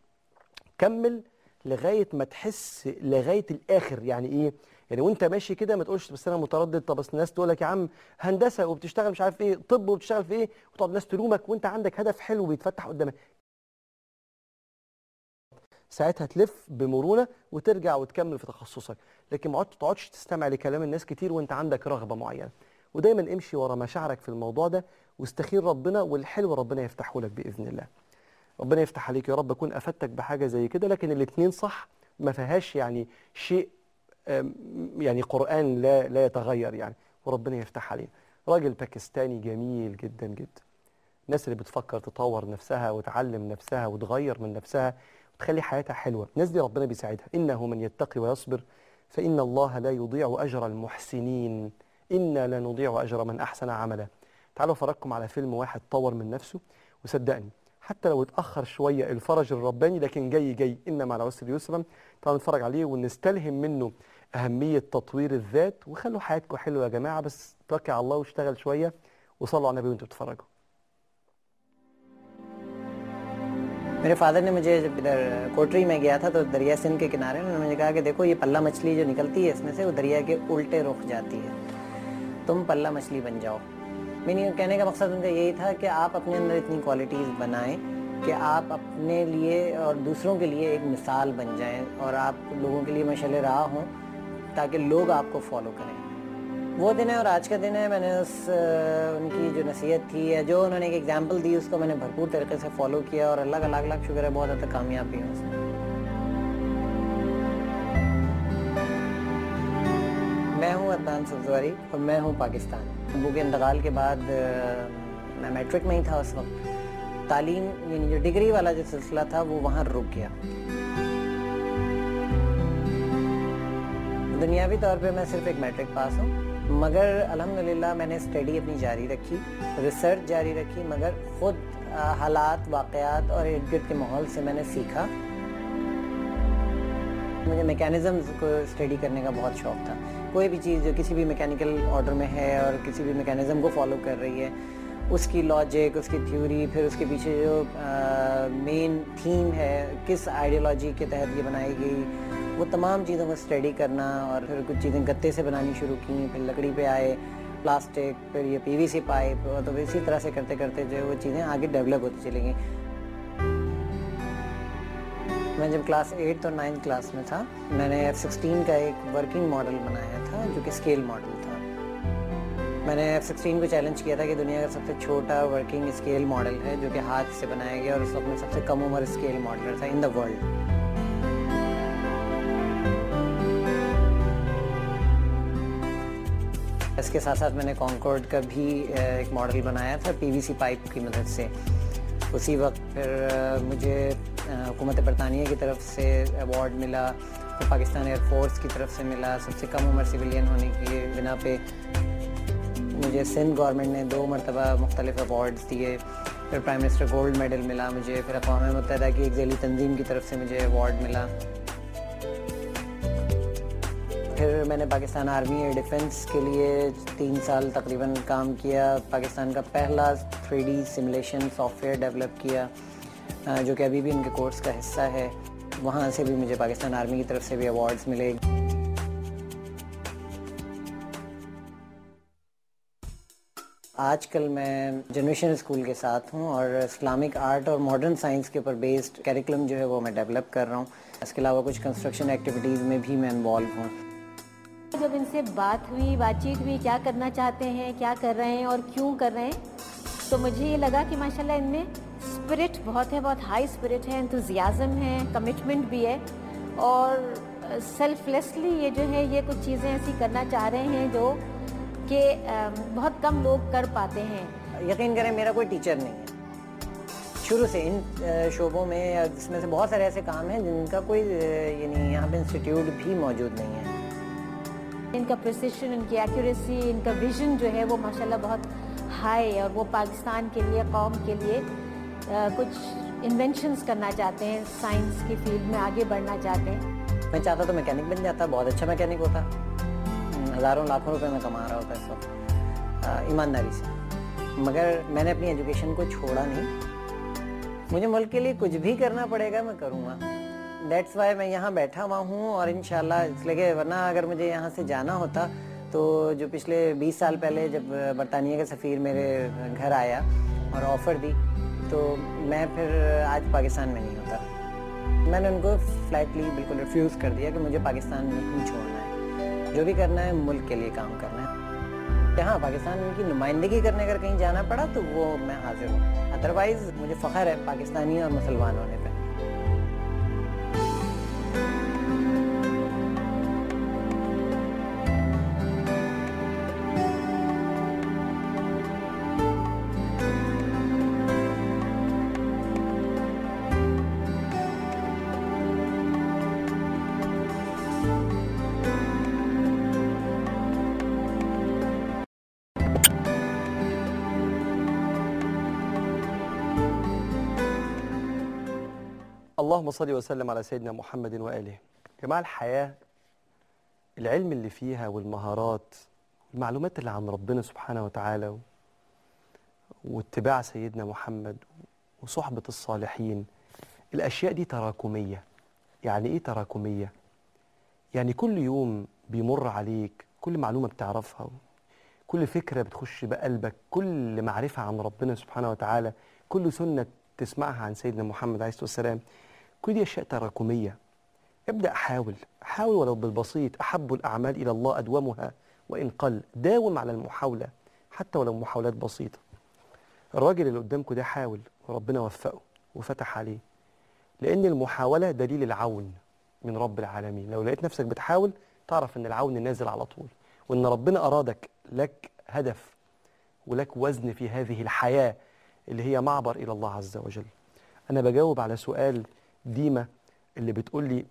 كمل لغايه ما تحس لغايه الاخر يعني ايه يعني وانت ماشي كده ما تقولش بس انا متردد طب بس الناس تقول لك يا عم هندسه وبتشتغل مش عارف ايه طب وبتشتغل في ايه وتقعد الناس تلومك وانت عندك هدف حلو بيتفتح قدامك ساعتها تلف بمرونه وترجع وتكمل في تخصصك لكن ما تقعدش تستمع لكلام الناس كتير وانت عندك رغبه معينه ودايما امشي ورا مشاعرك في الموضوع ده واستخير ربنا والحلو ربنا يفتحه لك باذن الله ربنا يفتح عليك يا رب اكون افدتك بحاجه زي كده لكن الاثنين صح ما فيهاش يعني شيء أم، يعني قران لا لا يتغير يعني وربنا يفتح علينا راجل باكستاني جميل جدا جدا الناس اللي بتفكر تطور نفسها وتعلم نفسها وتغير من نفسها وتخلي حياتها حلوة الناس دي ربنا بيساعدها إنه من يتقي ويصبر فإن الله لا يضيع أجر المحسنين إنا لا نضيع أجر من أحسن عملا تعالوا أفرجكم على فيلم واحد طور من نفسه وصدقني حتى لو اتأخر شوية الفرج الرباني لكن جاي جاي إن مع العسر يسرا تعالوا نتفرج عليه ونستلهم منه أهمية تطوير الذات وخلوا حياتكم حلوة يا جماعة بس توكل على الله واشتغل شوية وصلوا على النبي وانتوا بتتفرجوا मेरे फादर ने मुझे जब इधर कोटरी में गया था तो दरिया सिंध के किनारे उन्होंने मुझे कहा कि देखो ये पल्ला मछली जो निकलती है इसमें से वो दरिया के उल्टे रुख जाती है तुम पल्ला मछली बन जाओ मीनिंग कहने का मकसद उनका यही था कि आप अपने अंदर इतनी क्वालिटीज़ बनाएं कि आप अपने लिए और दूसरों के लिए एक मिसाल बन जाएं और आप लोगों के लिए मशल राह हों ताकि लोग आपको फॉलो करें वो दिन है और आज का दिन है मैंने उस अ, उनकी जो नसीहत थी या जो उन्होंने एक एग्जाम्पल दी उसको मैंने भरपूर तरीके से फॉलो किया और अल्लाह का लाख लाख शुक्र है बहुत हद तक कामयाब भी हूँ उसमें मैं हूँ अदनान सब्जवारी और मैं हूँ पाकिस्तान अबू के इंतकाल के बाद अ, मैं मैट्रिक में ही था उस वक्त तालीम यानी जो डिग्री वाला जो सिलसिला था वो वहाँ रुक गया दुनियावी तौर पे मैं सिर्फ एक मैट्रिक पास हूँ मगर अल्हम्दुलिल्लाह मैंने स्टडी अपनी जारी रखी रिसर्च जारी रखी मगर ख़ुद अ, हालात वाक़यात और इर्द गिर्द के माहौल से मैंने सीखा मुझे मैकेनिज़म्स को स्टडी करने का बहुत शौक़ था कोई भी चीज़ जो किसी भी मैकेनिकल ऑर्डर में है और किसी भी मैकेनिज़्म को फॉलो कर रही है उसकी लॉजिक उसकी थ्योरी फिर उसके पीछे जो मेन थीम है किस आइडियोलॉजी के तहत ये बनाई गई वो तमाम चीज़ों को स्टडी करना और फिर कुछ चीज़ें गत्ते से बनानी शुरू की फिर लकड़ी पे आए प्लास्टिक फिर ये पीवीसी पाइप तो इसी तरह से करते करते जो है वो चीज़ें आगे डेवलप होती चली गई मैं जब क्लास एट्थ और नाइन्थ क्लास में था मैंने एफ सिक्सटीन का एक वर्किंग मॉडल बनाया था जो कि स्केल मॉडल था मैंने एफ सिक्सटीन को चैलेंज किया था कि दुनिया का सबसे छोटा वर्किंग स्केल मॉडल है जो कि हाथ से बनाया गया और उस वक्त में सबसे कम उम्र स्केल मॉडलर था इन द वर्ल्ड इसके साथ साथ मैंने कॉन्कॉर्ड का भी अ, एक मॉडल बनाया था पीवीसी पाइप की मदद से उसी वक्त फिर अ, मुझे अ, हुकूमत बरतानिया की तरफ से अवार्ड मिला फिर पाकिस्तान एयरफोर्स की तरफ से मिला सबसे कम उम्र सिविलियन होने की बिना पे मुझे सिंध गवर्नमेंट ने दो मरतबा मुख्तलिफ अवार्ड्स दिए फिर प्राइम मिनिस्टर गोल्ड मेडल मिला मुझे फिर अकवा मुतहदा की एक जैली तंजीम की तरफ से मुझे अवार्ड मिला फिर मैंने पाकिस्तान आर्मी एयर डिफेंस के लिए तीन साल तकरीबन काम किया पाकिस्तान का पहला three D simulation software develop किया अ, जो कि अभी भी उनके कोर्स का हिस्सा है वहाँ से भी मुझे पाकिस्तान आर्मी की तरफ से भी अवार्ड्स मिले आजकल मैं जनरेशन स्कूल के साथ हूँ और इस्लामिक आर्ट और मॉडर्न साइंस के ऊपर बेस्ड करिकुलम जो है वो मैं डेवलप कर रहा हूँ इसके अलावा कुछ कंस्ट्रक्शन एक्टिविटीज़ में भी मैं इन्वॉल्व हूँ जब इनसे बात हुई बातचीत हुई क्या करना चाहते हैं क्या कर रहे हैं और क्यों कर रहे हैं तो मुझे ये लगा कि माशाल्लाह इनमें स्पिरिट बहुत है बहुत हाई स्पिरिट है इंतज़ियाज़म है कमिटमेंट भी है और सेल्फलेसली ये जो है ये कुछ चीज़ें ऐसी करना चाह रहे हैं जो कि अ, बहुत कम लोग कर पाते हैं यकीन करें मेरा कोई टीचर नहीं है शुरू से इन अ, शोबों में या इसमें से बहुत सारे ऐसे काम हैं जिनका कोई अ, यानी यहाँ पे इंस्टीट्यूट भी मौजूद नहीं है इनका प्रिसिशन इनकी एक्यूरेसी इनका विजन जो है वो माशाल्लाह बहुत हाई है और वो पाकिस्तान के लिए कौम के लिए अ, कुछ इन्वेंशंस करना चाहते हैं साइंस की फील्ड में आगे बढ़ना चाहते हैं मैं चाहता तो मैकेनिक बन जाता बहुत अच्छा मैकेनिक होता हम्म, हज़ारों लाखों रुपए में कमा रहा होता इस वक्त अ, ईमानदारी से मगर मैंने अपनी एजुकेशन को छोड़ा नहीं मुझे मुल्क के लिए कुछ भी करना पड़ेगा मैं करूँगा दैट्स वाई मैं यहाँ बैठा हुआ हूँ और इन इसलिए कि वरना अगर मुझे यहाँ से जाना होता तो जो पिछले 20 साल पहले जब बरतानिया का सफ़ीर मेरे घर आया और ऑफ़र दी तो मैं फिर आज पाकिस्तान में नहीं होता मैंने उनको फ्लैटली बिल्कुल रिफ्यूज़ कर दिया कि मुझे पाकिस्तान नहीं छोड़ना है जो भी करना है मुल्क के लिए काम करना है यहाँ पाकिस्तान की नुमाइंदगी करने अगर कहीं जाना पड़ा तो वो मैं हाजिर हूँ अदरवाइज़ मुझे फ़ख्र है पाकिस्तानी और मुसलमान होने पर اللهم صل وسلم على سيدنا محمد وآله يا جماعة الحياة العلم اللي فيها والمهارات المعلومات اللي عن ربنا سبحانه وتعالى و- واتباع سيدنا محمد وصحبة الصالحين الأشياء دي تراكمية يعني إيه تراكمية؟ يعني كل يوم بيمر عليك كل معلومة بتعرفها كل فكرة بتخش بقلبك كل معرفة عن ربنا سبحانه وتعالى كل سنة تسمعها عن سيدنا محمد عليه الصلاة والسلام كل دي أشياء تراكمية ابدأ حاول حاول ولو بالبسيط أحب الأعمال إلى الله أدومها وإن قل داوم على المحاولة حتى ولو محاولات بسيطة الراجل اللي قدامكم ده حاول وربنا وفقه وفتح عليه لأن المحاولة دليل العون من رب العالمين لو لقيت نفسك بتحاول تعرف ان العون نازل على طول وان ربنا ارادك لك هدف ولك وزن في هذه الحياة اللي هي معبر الى الله عز وجل انا بجاوب على سؤال ديما اللي بتقول لي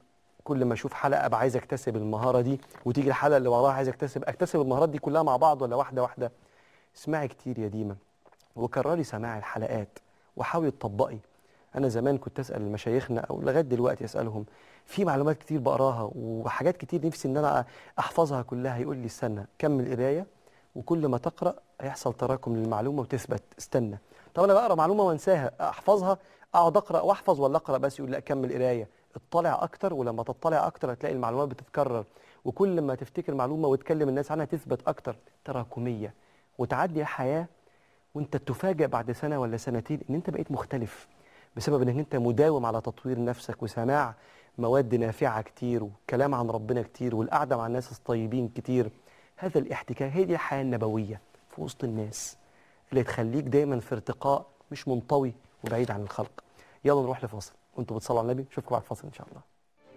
كل ما اشوف حلقه ابقى عايز اكتسب المهاره دي وتيجي الحلقه اللي وراها عايز اكتسب اكتسب المهارات دي كلها مع بعض ولا واحده واحده اسمعي كتير يا ديما وكرري سماع الحلقات وحاولي تطبقي انا زمان كنت اسال مشايخنا او لغايه دلوقتي اسالهم في معلومات كتير بقراها وحاجات كتير نفسي ان انا احفظها كلها يقول لي استنى كمل قرايه وكل ما تقرا هيحصل تراكم للمعلومه وتثبت استنى طب انا بقرا معلومه وانساها احفظها اقعد اقرا واحفظ ولا اقرا بس يقول لا كمل قرايه اطلع اكتر ولما تطلع اكتر هتلاقي المعلومات بتتكرر وكل ما تفتكر معلومه وتكلم الناس عنها تثبت اكتر تراكميه وتعدي الحياه وانت تفاجئ بعد سنه ولا سنتين ان انت بقيت مختلف بسبب انك انت مداوم على تطوير نفسك وسماع مواد نافعه كتير وكلام عن ربنا كتير والقعده مع الناس الطيبين كتير هذا الاحتكاك هي دي الحياه النبويه في وسط الناس اللي تخليك دايما في ارتقاء مش منطوي وبعيد عن الخلق يلا نروح لفاصل وانتوا بتصلوا على النبي اشوفكم بعد الفاصل ان شاء الله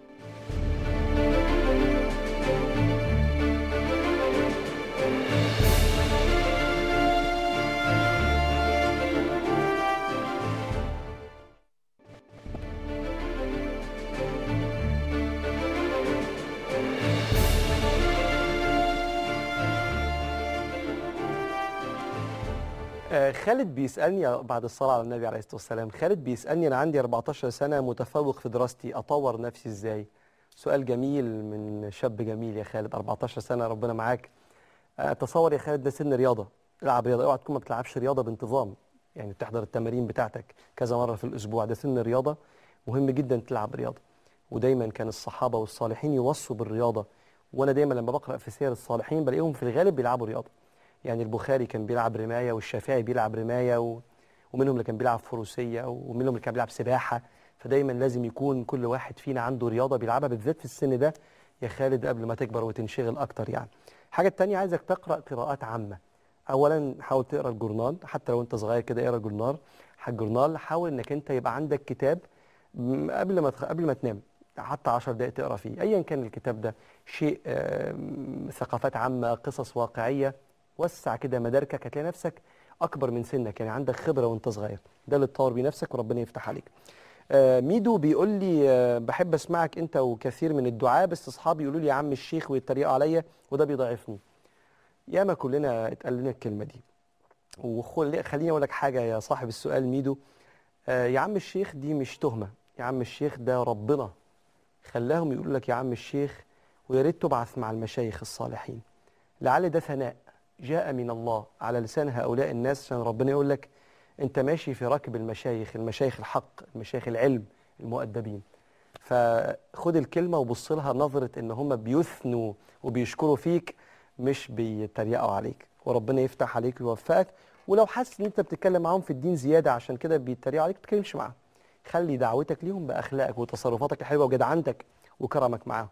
آه، خالد بيسألني بعد الصلاة على النبي عليه الصلاة والسلام خالد بيسألني أنا عندي 14 سنة متفوق في دراستي أطور نفسي إزاي سؤال جميل من شاب جميل يا خالد 14 سنة ربنا معاك آه، تصور يا خالد ده سن رياضة العب رياضة اوعى تكون ما بتلعبش رياضة بانتظام يعني تحضر التمارين بتاعتك كذا مرة في الأسبوع ده سن رياضة مهم جدا تلعب رياضة ودايما كان الصحابة والصالحين يوصوا بالرياضة وأنا دايما لما بقرأ في سير الصالحين بلاقيهم في الغالب بيلعبوا رياضة يعني البخاري كان بيلعب رماية والشافعي بيلعب رماية و... ومنهم اللي كان بيلعب فروسية ومنهم اللي كان بيلعب سباحة فدايما لازم يكون كل واحد فينا عنده رياضة بيلعبها بالذات في السن ده يا خالد قبل ما تكبر وتنشغل أكتر يعني حاجة تانية عايزك تقرأ قراءات عامة أولا حاول تقرأ الجورنال حتى لو أنت صغير كده اقرأ الجورنال الجورنال حاول إنك أنت يبقى عندك كتاب م- قبل ما تخ... قبل ما تنام حتى 10 دقائق تقرا فيه ايا كان الكتاب ده شيء آم، ثقافات عامه قصص واقعيه وسع كده مداركك هتلاقي نفسك اكبر من سنك يعني عندك خبره وانت صغير ده اللي تطور بيه نفسك وربنا يفتح عليك آه، ميدو بيقول لي آه، بحب اسمعك انت وكثير من الدعاء بس اصحابي يقولوا لي يا عم الشيخ ويتريقوا عليا وده بيضعفني ياما كلنا اتقال لنا الكلمه دي وخليني اقول لك حاجه يا صاحب السؤال ميدو آه، يا عم الشيخ دي مش تهمه يا عم الشيخ ده ربنا خلاهم يقولوا لك يا عم الشيخ ويا ريت تبعث مع المشايخ الصالحين لعل ده ثناء جاء من الله على لسان هؤلاء الناس عشان ربنا يقول لك انت ماشي في ركب المشايخ المشايخ الحق المشايخ العلم المؤدبين فخد الكلمه وبص لها نظره ان هم بيثنوا وبيشكروا فيك مش بيتريقوا عليك وربنا يفتح عليك ويوفقك ولو حاسس ان انت بتتكلم معاهم في الدين زياده عشان كده بيتريقوا عليك ما تتكلمش معاهم خلي دعوتك ليهم باخلاقك وتصرفاتك الحلوه وجدعنتك وكرمك معاهم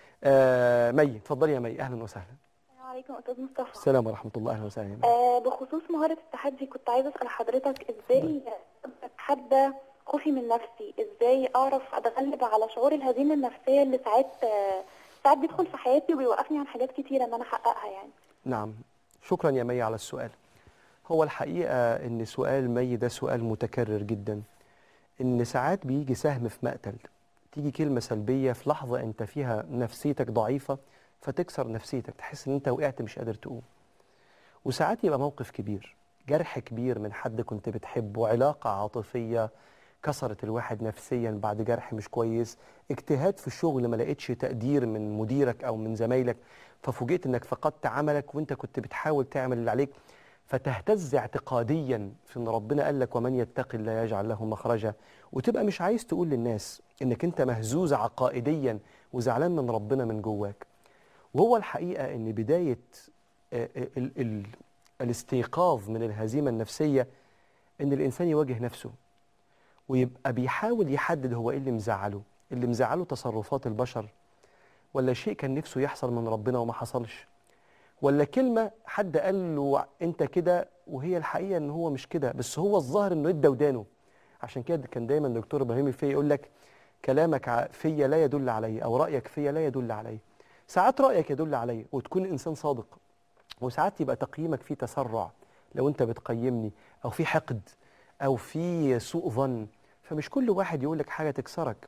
آه مي اتفضلي يا مي اهلا وسهلا السلام عليكم استاذ مصطفى السلام ورحمه الله اهلا وسهلا يا مي. آه بخصوص مهارة التحدي كنت عايزة أسأل حضرتك إزاي أتحدى خوفي من نفسي إزاي أعرف أتغلب على شعور الهزيمة النفسية اللي ساعات آه ساعات بيدخل في حياتي وبيوقفني عن حاجات كتيرة إن أنا أحققها يعني نعم شكرا يا مي على السؤال هو الحقيقة ان سؤال مي ده سؤال متكرر جدا ان ساعات بيجي سهم في مقتل تيجي كلمة سلبية في لحظة انت فيها نفسيتك ضعيفة فتكسر نفسيتك تحس ان انت وقعت مش قادر تقوم وساعات يبقى موقف كبير جرح كبير من حد كنت بتحبه علاقة عاطفية كسرت الواحد نفسيا بعد جرح مش كويس اجتهاد في الشغل ما لقيتش تقدير من مديرك او من زمايلك ففوجئت انك فقدت عملك وانت كنت بتحاول تعمل اللي عليك فتهتز اعتقاديا في ان ربنا قال لك ومن يتق الله يجعل له مخرجا وتبقى مش عايز تقول للناس انك انت مهزوز عقائديا وزعلان من ربنا من جواك وهو الحقيقه ان بدايه آه، آه، ال ال الاستيقاظ من الهزيمه النفسيه ان الانسان يواجه نفسه ويبقى بيحاول يحدد هو ايه اللي مزعله اللي مزعله تصرفات البشر ولا شيء كان نفسه يحصل من ربنا وما حصلش ولا كلمة حد قال له انت كده وهي الحقيقة ان هو مش كده بس هو الظاهر انه ادى ودانه عشان كده كان دايما دكتور ابراهيم الفي يقول لك كلامك ع- فيا لا يدل علي او رأيك فيا لا يدل علي ساعات رأيك يدل علي وتكون انسان صادق وساعات يبقى تقييمك فيه تسرع لو انت بتقيمني او في حقد او في سوء ظن فمش كل واحد يقول لك حاجة تكسرك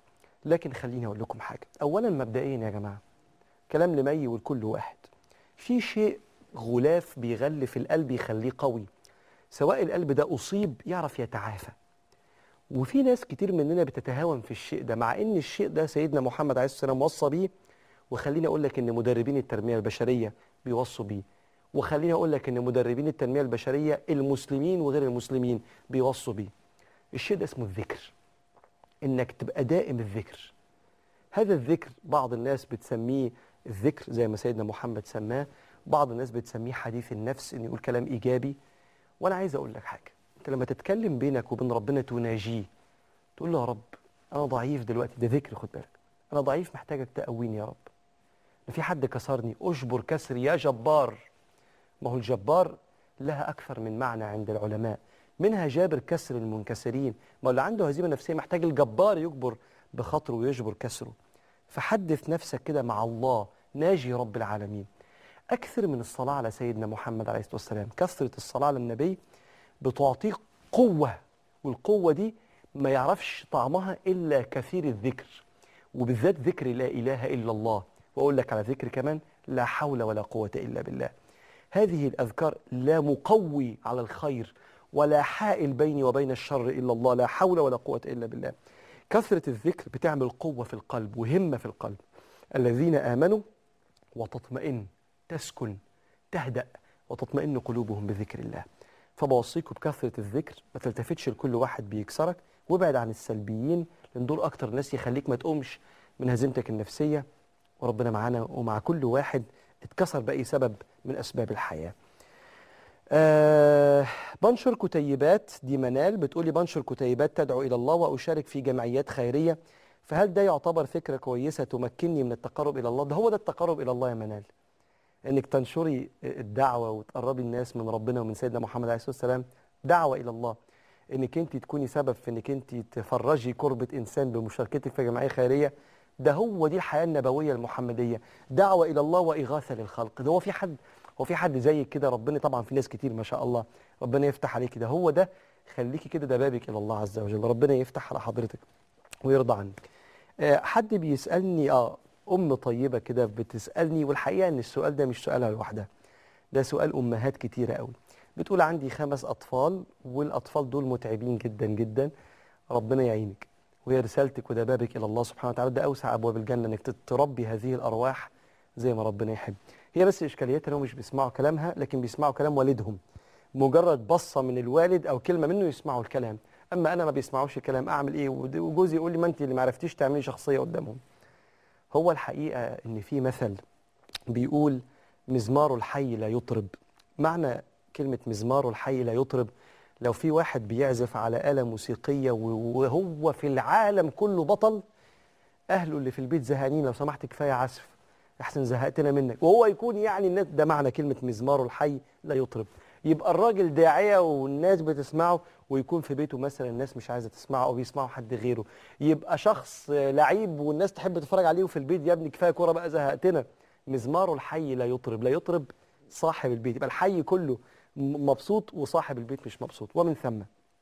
لكن خليني اقول لكم حاجه اولا مبدئيا يا جماعه كلام لمي ولكل واحد في شيء غلاف بيغلف القلب يخليه قوي سواء القلب ده اصيب يعرف يتعافى وفي ناس كتير مننا بتتهاون في الشيء ده مع ان الشيء ده سيدنا محمد عليه الصلاه والسلام وصى بيه وخليني اقول لك ان مدربين التنميه البشريه بيوصوا بيه وخليني اقول لك ان مدربين التنميه البشريه المسلمين وغير المسلمين بيوصوا بيه الشيء ده اسمه الذكر انك تبقى دائم الذكر هذا الذكر بعض الناس بتسميه الذكر زي ما سيدنا محمد سماه بعض الناس بتسميه حديث النفس ان يقول كلام ايجابي وانا عايز اقول لك حاجه انت لما تتكلم بينك وبين ربنا تناجيه تقول له يا رب انا ضعيف دلوقتي ده ذكر خد بالك انا ضعيف محتاجك تقويني يا رب ده في حد كسرني اشبر كسري يا جبار ما هو الجبار لها اكثر من معنى عند العلماء منها جابر كسر المنكسرين ما هو اللي عنده هزيمه نفسيه محتاج الجبار يجبر بخاطره ويجبر كسره فحدث نفسك كده مع الله ناجي رب العالمين اكثر من الصلاه على سيدنا محمد عليه الصلاه والسلام كثره الصلاه على النبي بتعطيك قوه والقوه دي ما يعرفش طعمها الا كثير الذكر وبالذات ذكر لا اله الا الله واقول لك على ذكر كمان لا حول ولا قوه الا بالله هذه الاذكار لا مقوي على الخير ولا حائل بيني وبين الشر الا الله لا حول ولا قوه الا بالله كثره الذكر بتعمل قوه في القلب وهمه في القلب الذين امنوا وتطمئن تسكن تهدأ وتطمئن قلوبهم بذكر الله فبوصيكم بكثرة الذكر ما تلتفتش لكل واحد بيكسرك وابعد عن السلبيين لان دول اكتر ناس يخليك ما تقومش من هزيمتك النفسية وربنا معانا ومع كل واحد اتكسر بأي سبب من أسباب الحياة آه بنشر كتيبات دي منال بتقولي بنشر كتيبات تدعو إلى الله وأشارك في جمعيات خيرية فهل ده يعتبر فكرة كويسة تمكنني من التقرب إلى الله ده هو ده التقرب إلى الله يا منال انك تنشري الدعوه وتقربي الناس من ربنا ومن سيدنا محمد عليه الصلاه والسلام دعوه الى الله انك انت تكوني سبب في انك انت تفرجي كربه انسان بمشاركتك في جمعيه خيريه ده هو دي الحياه النبويه المحمديه دعوه الى الله واغاثه للخلق ده هو في حد هو في حد زيك كده ربنا طبعا في ناس كتير ما شاء الله ربنا يفتح عليك ده هو ده خليكي كده ده بابك الى الله عز وجل ربنا يفتح على حضرتك ويرضى عنك آه، حد بيسالني اه ام طيبه كده بتسالني والحقيقه ان السؤال ده مش سؤالها لوحدها ده سؤال امهات كتيره قوي بتقول عندي خمس اطفال والاطفال دول متعبين جدا جدا ربنا يعينك وهي رسالتك وده بابك الى الله سبحانه وتعالى ده اوسع ابواب الجنه انك تربي هذه الارواح زي ما ربنا يحب هي بس اشكاليتها انهم مش بيسمعوا كلامها لكن بيسمعوا كلام والدهم مجرد بصه من الوالد او كلمه منه يسمعوا الكلام اما انا ما بيسمعوش الكلام اعمل ايه ود- وجوزي يقول لي ما انت اللي ما عرفتيش تعملي شخصيه قدامهم هو الحقيقه ان في مثل بيقول مزمار الحي لا يطرب معنى كلمه مزمار الحي لا يطرب لو في واحد بيعزف على آلة موسيقية و- وهو في العالم كله بطل أهله اللي في البيت زهقانين لو سمحت كفاية عزف أحسن زهقتنا منك وهو يكون يعني الناس ده معنى كلمة مزمار الحي لا يطرب يبقى الراجل داعية والناس بتسمعه ويكون في بيته مثلا الناس مش عايزة تسمعه أو بيسمعوا حد غيره يبقى شخص آه، لعيب والناس تحب تتفرج عليه وفي البيت يا ابني كفاية كورة بقى زهقتنا مزمار الحي لا يطرب لا يطرب صاحب البيت يبقى الحي كله م- مبسوط وصاحب البيت مش مبسوط ومن ثم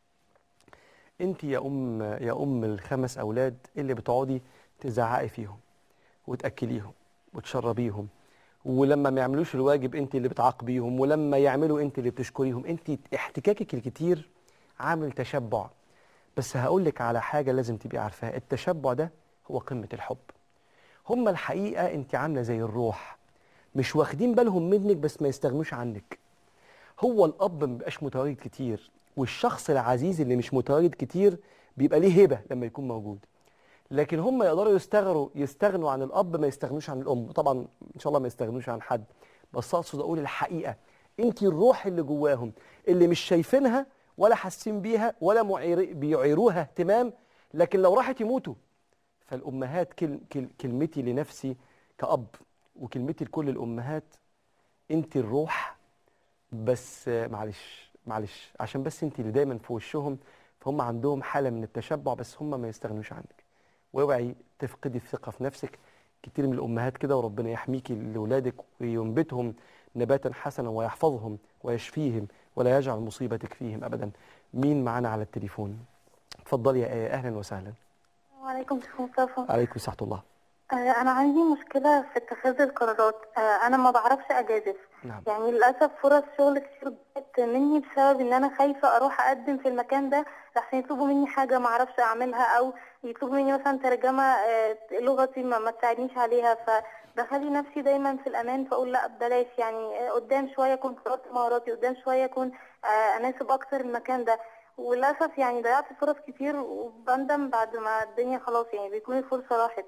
انت يا ام يا ام الخمس اولاد اللي بتقعدي تزعقي فيهم وتاكليهم وتشربيهم ولما ما يعملوش الواجب انت اللي بتعاقبيهم ولما يعملوا انت اللي بتشكريهم انت احتكاكك الكتير عامل تشبع بس هقول لك على حاجه لازم تبقي عارفاها التشبع ده هو قمه الحب هم الحقيقه انت عامله زي الروح مش واخدين بالهم منك بس ما يستغنوش عنك هو الاب ما بيبقاش متواجد كتير والشخص العزيز اللي مش متواجد كتير بيبقى ليه هبه لما يكون موجود لكن هم يقدروا يستغنوا يستغنوا عن الاب ما يستغنوش عن الام طبعا ان شاء الله ما يستغنوش عن حد بس اقصد اقول الحقيقه انت الروح اللي جواهم اللي مش شايفينها ولا حاسين بيها ولا معير بيعيروها اهتمام لكن لو راحت يموتوا فالامهات كل كل كلمتي لنفسي كاب وكلمتي لكل الامهات انت الروح بس آه، معلش معلش عشان بس انت اللي دايما في وشهم فهم عندهم حاله من التشبع بس هم ما يستغنوش عنك واوعي تفقدي الثقه في نفسك كتير من الامهات كده وربنا يحميكي لاولادك وينبتهم نباتا حسنا ويحفظهم ويشفيهم ولا يجعل مصيبتك فيهم ابدا مين معانا على التليفون اتفضلي يا ايه اهلا وسهلا عليكم شيخ مصطفى عليكم ورحمه الله آه، أنا عندي مشكلة في اتخاذ القرارات آه، أنا ما بعرفش أجازف نعم. يعني للأسف فرص شغل كتير جت مني بسبب إن أنا خايفة أروح أقدم في المكان ده لحسن يطلبوا مني حاجة ما أعرفش أعملها أو يطلبوا مني مثلا ترجمة آه، لغتي ما, ما تساعدنيش عليها فبخلي نفسي دايما في الأمان فأقول لا بلاش يعني آه، قدام شوية أكون قررت مهاراتي قدام شوية أكون آه، أناسب أكتر المكان ده وللأسف يعني ضيعت فرص كتير وبندم بعد ما الدنيا خلاص يعني بيكون الفرصة راحت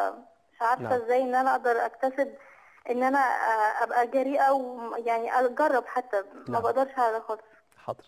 فمش عارفة نعم. ازاي ان انا اقدر اكتسب ان انا آه، ابقى جريئة ويعني اجرب حتى ما نعم. بقدرش على ده خالص حاضر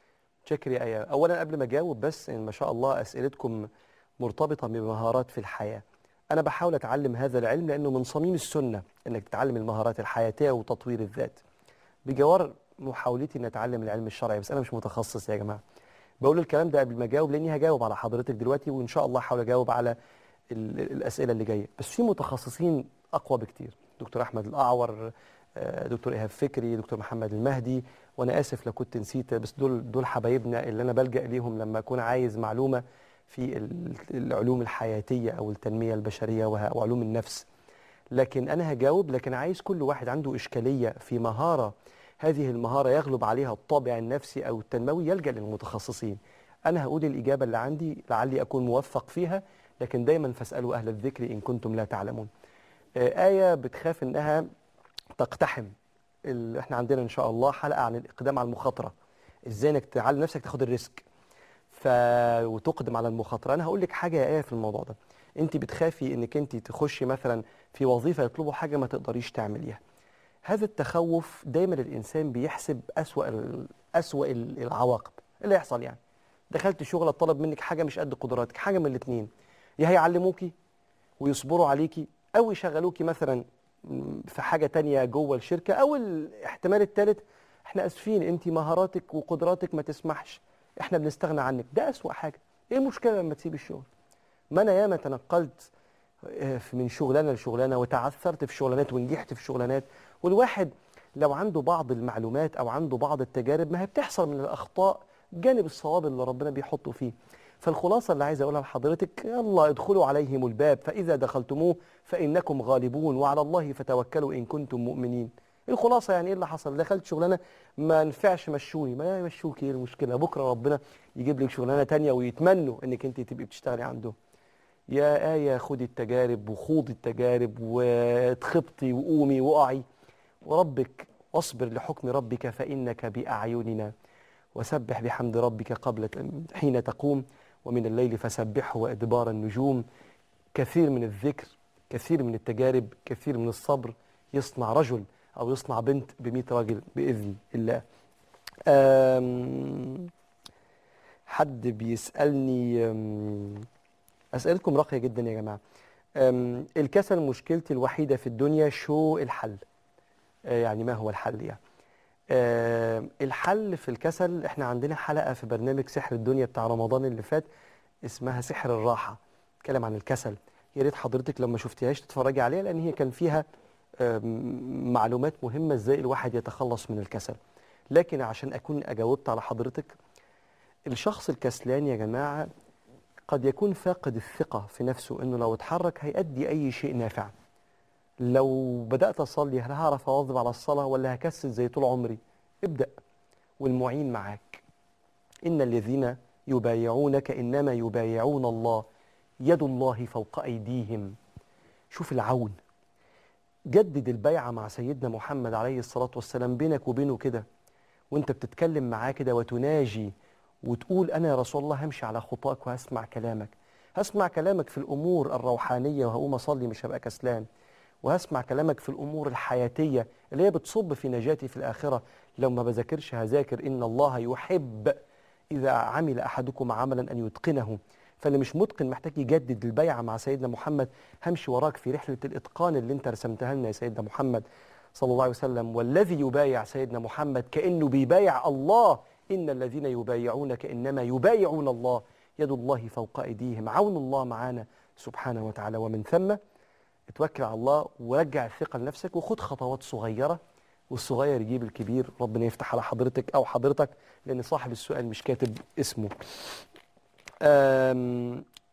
شكر يا آية أولا قبل ما أجاوب بس إن ما شاء الله أسئلتكم مرتبطة بمهارات في الحياة أنا بحاول أتعلم هذا العلم لأنه من صميم السنة إنك تتعلم المهارات الحياتية وتطوير الذات بجوار محاولتي إن أتعلم العلم الشرعي بس أنا مش متخصص يا جماعة بقول الكلام ده قبل ما أجاوب لأني هجاوب على حضرتك دلوقتي وإن شاء الله هحاول أجاوب على ال- ال- الأسئلة اللي جاية بس في متخصصين أقوى بكتير دكتور أحمد الأعور آه، دكتور إيهاب فكري دكتور محمد المهدي وأنا آسف لو كنت نسيت بس دول دول حبايبنا اللي أنا بلجأ ليهم لما أكون عايز معلومة في ال- العلوم الحياتية أو التنمية البشرية وه- وعلوم النفس لكن أنا هجاوب لكن عايز كل واحد عنده إشكالية في مهارة هذه المهارة يغلب عليها الطابع النفسي أو التنموي يلجأ للمتخصصين أنا هقول الإجابة اللي عندي لعلي أكون موفق فيها لكن دايما فاسألوا أهل الذكر إن كنتم لا تعلمون آه، آية بتخاف إنها تقتحم ال- احنا عندنا ان شاء الله حلقه عن الاقدام على المخاطره ازاي انك تعلم نفسك تاخد الريسك ف وتقدم على المخاطره انا هقول لك حاجه يا ايه في الموضوع ده انت بتخافي انك انت تخشي مثلا في وظيفه يطلبوا حاجه ما تقدريش تعمليها هذا التخوف دايما الانسان بيحسب اسوا ال- اسوا ال- العواقب إيه اللي يحصل يعني دخلت شغل طلب منك حاجه مش قد قدراتك حاجه من الاثنين يا هيعلموكي ويصبروا عليكي او يشغلوكي مثلا م، في حاجه تانية جوه الشركه او الاحتمال الثالث احنا اسفين انت مهاراتك وقدراتك ما تسمحش احنا بنستغنى عنك ده اسوا حاجه ايه المشكله لما تسيب الشغل ما انا ياما تنقلت آه، في- من شغلانه لشغلانه وتعثرت في شغلانات ونجحت في شغلانات والواحد لو عنده بعض المعلومات او عنده بعض التجارب ما هي بتحصل من الاخطاء جانب الصواب اللي ربنا بيحطه فيه فالخلاصه اللي عايز اقولها لحضرتك يلا ادخلوا عليهم الباب فاذا دخلتموه فانكم غالبون وعلى الله فتوكلوا ان كنتم مؤمنين الخلاصه يعني ايه اللي حصل دخلت شغلانه ما نفعش مشوني ما يمشوك ايه المشكله بكره ربنا يجيب لك شغلانه تانية ويتمنوا انك انت تبقي بتشتغلي عنده يا آية خدي التجارب وخوضي التجارب واتخبطي وقومي وقعي وربك واصبر لحكم ربك فإنك بأعيننا وسبح بحمد ربك قبل حين تقوم ومن الليل فسبحه وإدبار النجوم كثير من الذكر كثير من التجارب كثير من الصبر يصنع رجل أو يصنع بنت بمئة راجل بإذن الله أم، حد بيسألني أم، أسئلتكم راقية جدا يا جماعة أم، الكسل مشكلتي الوحيدة في الدنيا شو الحل آه، يعني ما هو الحل يعني آه، الحل في الكسل احنا عندنا حلقة في برنامج سحر الدنيا بتاع رمضان اللي فات اسمها سحر الراحة اتكلم عن الكسل يا ريت حضرتك لما شفتيهاش تتفرجي عليها لان هي كان فيها آم، معلومات مهمة ازاي الواحد يتخلص من الكسل لكن عشان اكون اجاوبت على حضرتك الشخص الكسلان يا جماعة قد يكون فاقد الثقة في نفسه انه لو اتحرك هيأدي اي شيء نافع لو بدأت أصلي هل هعرف أواظب على الصلاة ولا هكسل زي طول عمري ابدأ والمعين معاك إن الذين يبايعونك إنما يبايعون الله يد الله فوق أيديهم شوف العون جدد البيعة مع سيدنا محمد عليه الصلاة والسلام بينك وبينه كده وانت بتتكلم معاه كده وتناجي وتقول أنا يا رسول الله همشي على خطاك وهسمع كلامك هسمع كلامك في الأمور الروحانية وهقوم أصلي مش هبقى كسلان وهسمع كلامك في الأمور الحياتية اللي هي بتصب في نجاتي في الآخرة لو ما بذاكرش هذاكر إن الله يحب إذا عمل أحدكم عملا أن يتقنه فاللي مش متقن محتاج يجدد البيعة مع سيدنا محمد همشي وراك في رحلة الإتقان اللي انت رسمتها لنا يا سيدنا محمد صلى الله عليه وسلم والذي يبايع سيدنا محمد كأنه بيبايع الله إن الذين يبايعونك إنما يبايعون الله يد الله فوق أيديهم عون الله معانا سبحانه وتعالى ومن ثم اتوكل على الله ورجع الثقة لنفسك وخد خطوات صغيرة والصغير يجيب الكبير ربنا يفتح على حضرتك أو حضرتك لأن صاحب السؤال مش كاتب اسمه أم،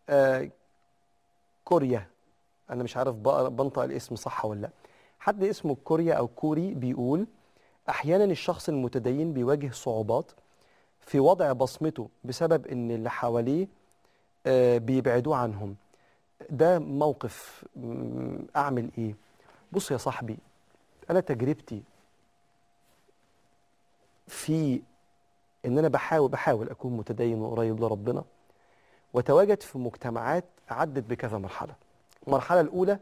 آه كوريا انا مش عارف بقى- بنطق الاسم صح ولا لا حد اسمه كوريا او كوري بيقول احيانا الشخص المتدين بيواجه صعوبات في وضع بصمته بسبب ان اللي حواليه آه، بيبعدوه عنهم ده موقف م، اعمل ايه بص يا صاحبي انا تجربتي في ان انا بحاول بحاول اكون متدين وقريب لربنا وتواجد في مجتمعات عدت بكذا مرحله المرحله الاولى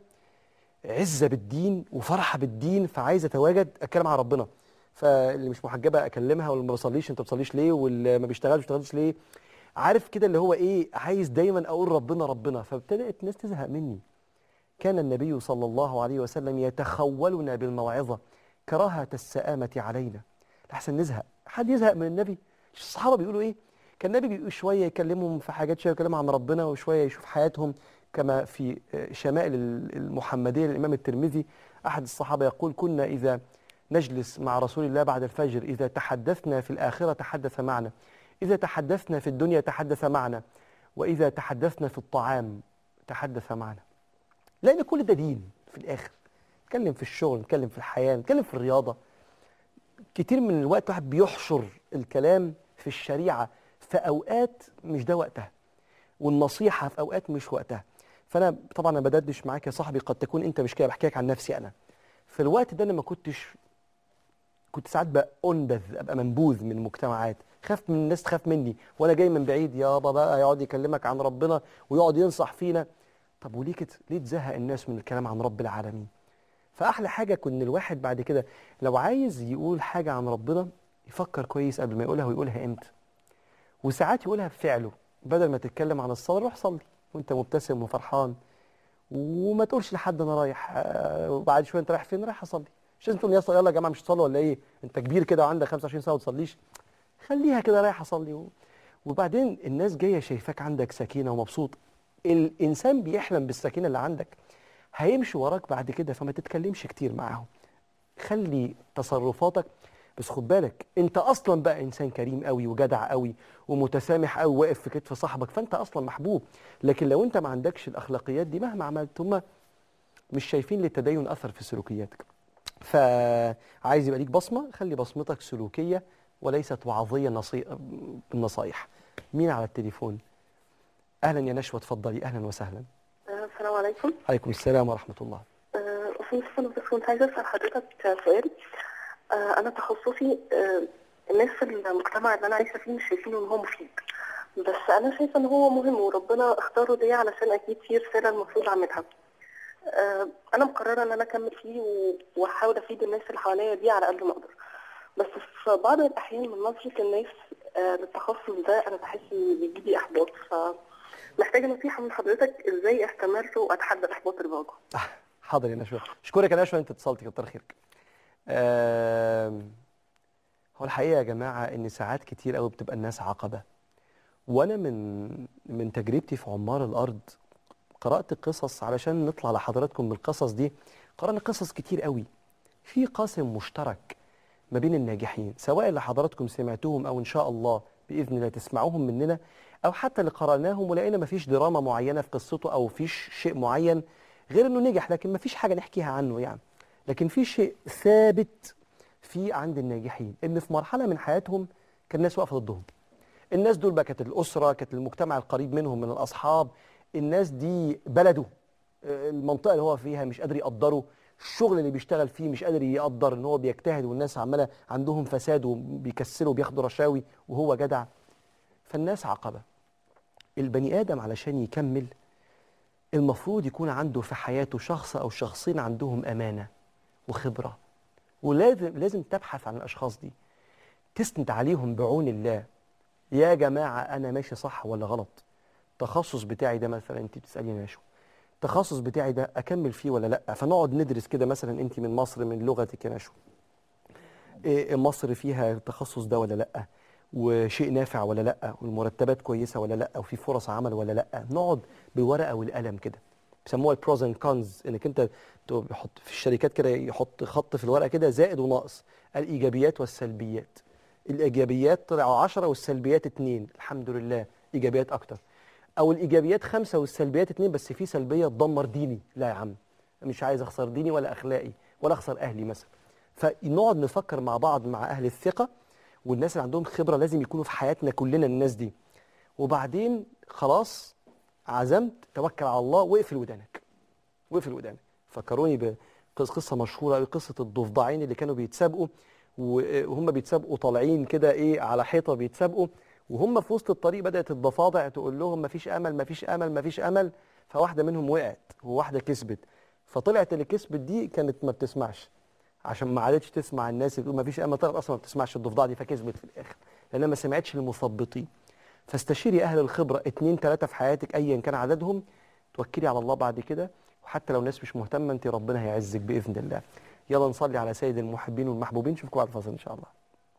عزه بالدين وفرحه بالدين فعايز اتواجد اتكلم عن ربنا فاللي مش محجبه اكلمها واللي ما بصليش انت بتصليش ليه واللي ما بيشتغلش ما بيشتغلش ليه عارف كده اللي هو ايه عايز دايما اقول ربنا ربنا فابتدات الناس تزهق مني كان النبي صلى الله عليه وسلم يتخولنا بالموعظه كراهه السآمة علينا لحسن نزهق حد يزهق من النبي الصحابه بيقولوا ايه كان النبي بيقول شويه يكلمهم في حاجات شويه يكلمهم عن ربنا وشويه يشوف حياتهم كما في آه، شمائل ال- المحمديه للامام الترمذي احد الصحابه يقول كنا اذا نجلس مع رسول الله بعد الفجر اذا تحدثنا في الاخره تحدث معنا اذا تحدثنا في الدنيا تحدث معنا واذا تحدثنا في الطعام تحدث معنا لان كل ده دين في الاخر نتكلم في الشغل نتكلم في الحياه نتكلم في الرياضه كتير من الوقت واحد بيحشر الكلام في الشريعه في اوقات مش ده وقتها والنصيحه في اوقات مش وقتها فانا طبعا انا بدردش معاك يا صاحبي قد تكون انت مش كده بحكي لك عن نفسي انا في الوقت ده انا ما كنتش كنت ساعات بقى انبذ ابقى منبوذ من المجتمعات خاف من الناس تخاف مني وانا جاي من بعيد يابا بقى يقعد يكلمك عن ربنا ويقعد ينصح فينا طب وليه كده ليه تزهق الناس من الكلام عن رب العالمين فاحلى حاجه كن الواحد بعد كده لو عايز يقول حاجه عن ربنا يفكر كويس قبل ما يقولها ويقولها امتى وساعات يقولها بفعله بدل ما تتكلم عن الصلاه روح صلي وانت مبتسم وفرحان وما تقولش لحد انا رايح آه، وبعد شويه انت رايح فين رايح اصلي مش لازم تقول يا يلا يا جماعه مش تصلوا ولا ايه انت كبير كده وعندك 25 سنه وما تصليش خليها كده رايح اصلي و... وبعدين الناس جايه شايفاك عندك سكينه ومبسوط الانسان بيحلم بالسكينه اللي عندك هيمشي وراك بعد كده فما تتكلمش كتير معاهم خلي تصرفاتك بس خد بالك انت اصلا بقى انسان كريم قوي وجدع قوي ومتسامح قوي واقف في كتف صاحبك فانت اصلا محبوب لكن لو انت ما عندكش الاخلاقيات دي مهما عملت هم مش شايفين للتدين اثر في سلوكياتك فعايز يبقى ليك بصمه خلي بصمتك سلوكيه وليست وعظيه نصي... بالنصايح مين على التليفون اهلا يا نشوى اتفضلي اهلا وسهلا السلام عليكم عليكم السلام ورحمه الله آه، أستاذ أنا بس كنت عايزة أسأل حضرتك سؤال آه، أنا تخصصي آه، الناس في المجتمع اللي أنا عايشة فيه مش شايفينه إن هو مفيد بس أنا شايفة إن هو مهم وربنا اختاره ليا علشان أكيد في رسالة المفروض أعملها آه، أنا مقررة إن أنا أكمل فيه و- وأحاول أفيد الناس اللي حواليا بيه على قد ما أقدر بس في بعض الأحيان من نظرة الناس آه، للتخصص ده أنا بحس إن بيجيلي إحباط فمحتاجة نصيحة من حضرتك إزاي أستمر وأتحدى الإحباط اللي بواجهه آه، حاضر يا نشوى اشكرك يا نشوى انت اتصلت كتر خيرك آم، هو الحقيقه يا جماعه ان ساعات كتير قوي بتبقى الناس عقبه وانا من من تجربتي في عمار الارض قرات قصص علشان نطلع لحضراتكم من القصص دي قرانا قصص كتير قوي في قاسم مشترك ما بين الناجحين سواء اللي حضراتكم سمعتوهم او ان شاء الله باذن الله تسمعوهم مننا او حتى اللي قراناهم ولقينا مفيش دراما معينه في قصته او فيش شيء معين غير انه نجح لكن مفيش حاجه نحكيها عنه يعني لكن في شيء ثابت في عند الناجحين ان في مرحله من حياتهم كان الناس واقفه ضدهم الناس دول بقى كانت الاسره كانت المجتمع القريب منهم من الاصحاب الناس دي بلده آه، المنطقه اللي هو فيها مش قادر يقدره الشغل اللي بيشتغل فيه مش قادر يقدر ان هو بيجتهد والناس عماله عندهم فساد وبيكسلوا وبياخدوا رشاوي وهو جدع فالناس عقبه البني ادم علشان يكمل المفروض يكون عنده في حياته شخص او شخصين عندهم امانه وخبره ولازم لازم تبحث عن الاشخاص دي تسند عليهم بعون الله يا جماعه انا ماشي صح ولا غلط التخصص بتاعي ده مثلا انت بتساليني يا شو التخصص بتاعي ده اكمل فيه ولا لا فنقعد ندرس كده مثلا انت من مصر من لغتك يا نشو إيه مصر فيها التخصص ده ولا لا وشيء نافع ولا لا والمرتبات كويسه ولا لا وفي فرص عمل ولا لا نقعد بالورقه والقلم كده بيسموها البروز اند كونز انك انت تبقى بيحط في الشركات كده يحط خط في الورقه كده زائد وناقص الايجابيات والسلبيات الايجابيات طلعوا 10 والسلبيات 2 الحمد لله ايجابيات اكتر او الايجابيات خمسه والسلبيات اتنين بس في سلبيه تدمر ديني لا يا عم مش عايز اخسر ديني ولا اخلاقي ولا اخسر اهلي مثلا فنقعد نفكر مع بعض مع اهل الثقه والناس اللي عندهم خبره لازم يكونوا في حياتنا كلنا الناس دي وبعدين خلاص عزمت توكل على الله واقفل ودانك واقفل ودانك فكروني بقصه مشهوره قوي قصه الضفدعين اللي كانوا بيتسابقوا و- وهم بيتسابقوا طالعين كده ايه على حيطه بيتسابقوا وهم في وسط الطريق بدات الضفادع تقول لهم مفيش امل مفيش امل مفيش امل فواحده منهم وقعت وواحده كسبت فطلعت اللي كسبت دي كانت ما بتسمعش عشان ما عادتش تسمع الناس اللي بتقول مفيش امل طلعت اصلا ما بتسمعش الضفدعه دي فكسبت في الاخر لانها ما سمعتش المثبطين فاستشيري اهل الخبره اتنين تلاته في حياتك ايا كان عددهم توكلي على الله بعد كده وحتى لو الناس مش مهتمه انت ربنا هيعزك باذن الله يلا نصلي على سيد المحبين والمحبوبين نشوفكم بعد الفاصل ان شاء الله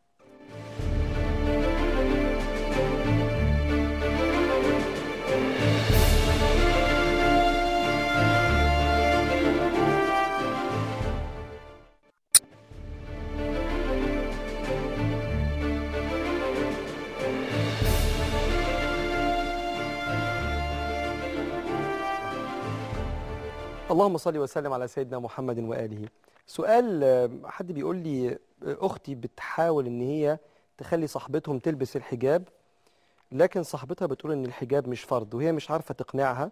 اللهم صل وسلم على سيدنا محمد واله سؤال آه، حد بيقول لي آه، اختي بتحاول ان هي تخلي صاحبتهم تلبس الحجاب لكن صاحبتها بتقول ان الحجاب مش فرض وهي مش عارفه تقنعها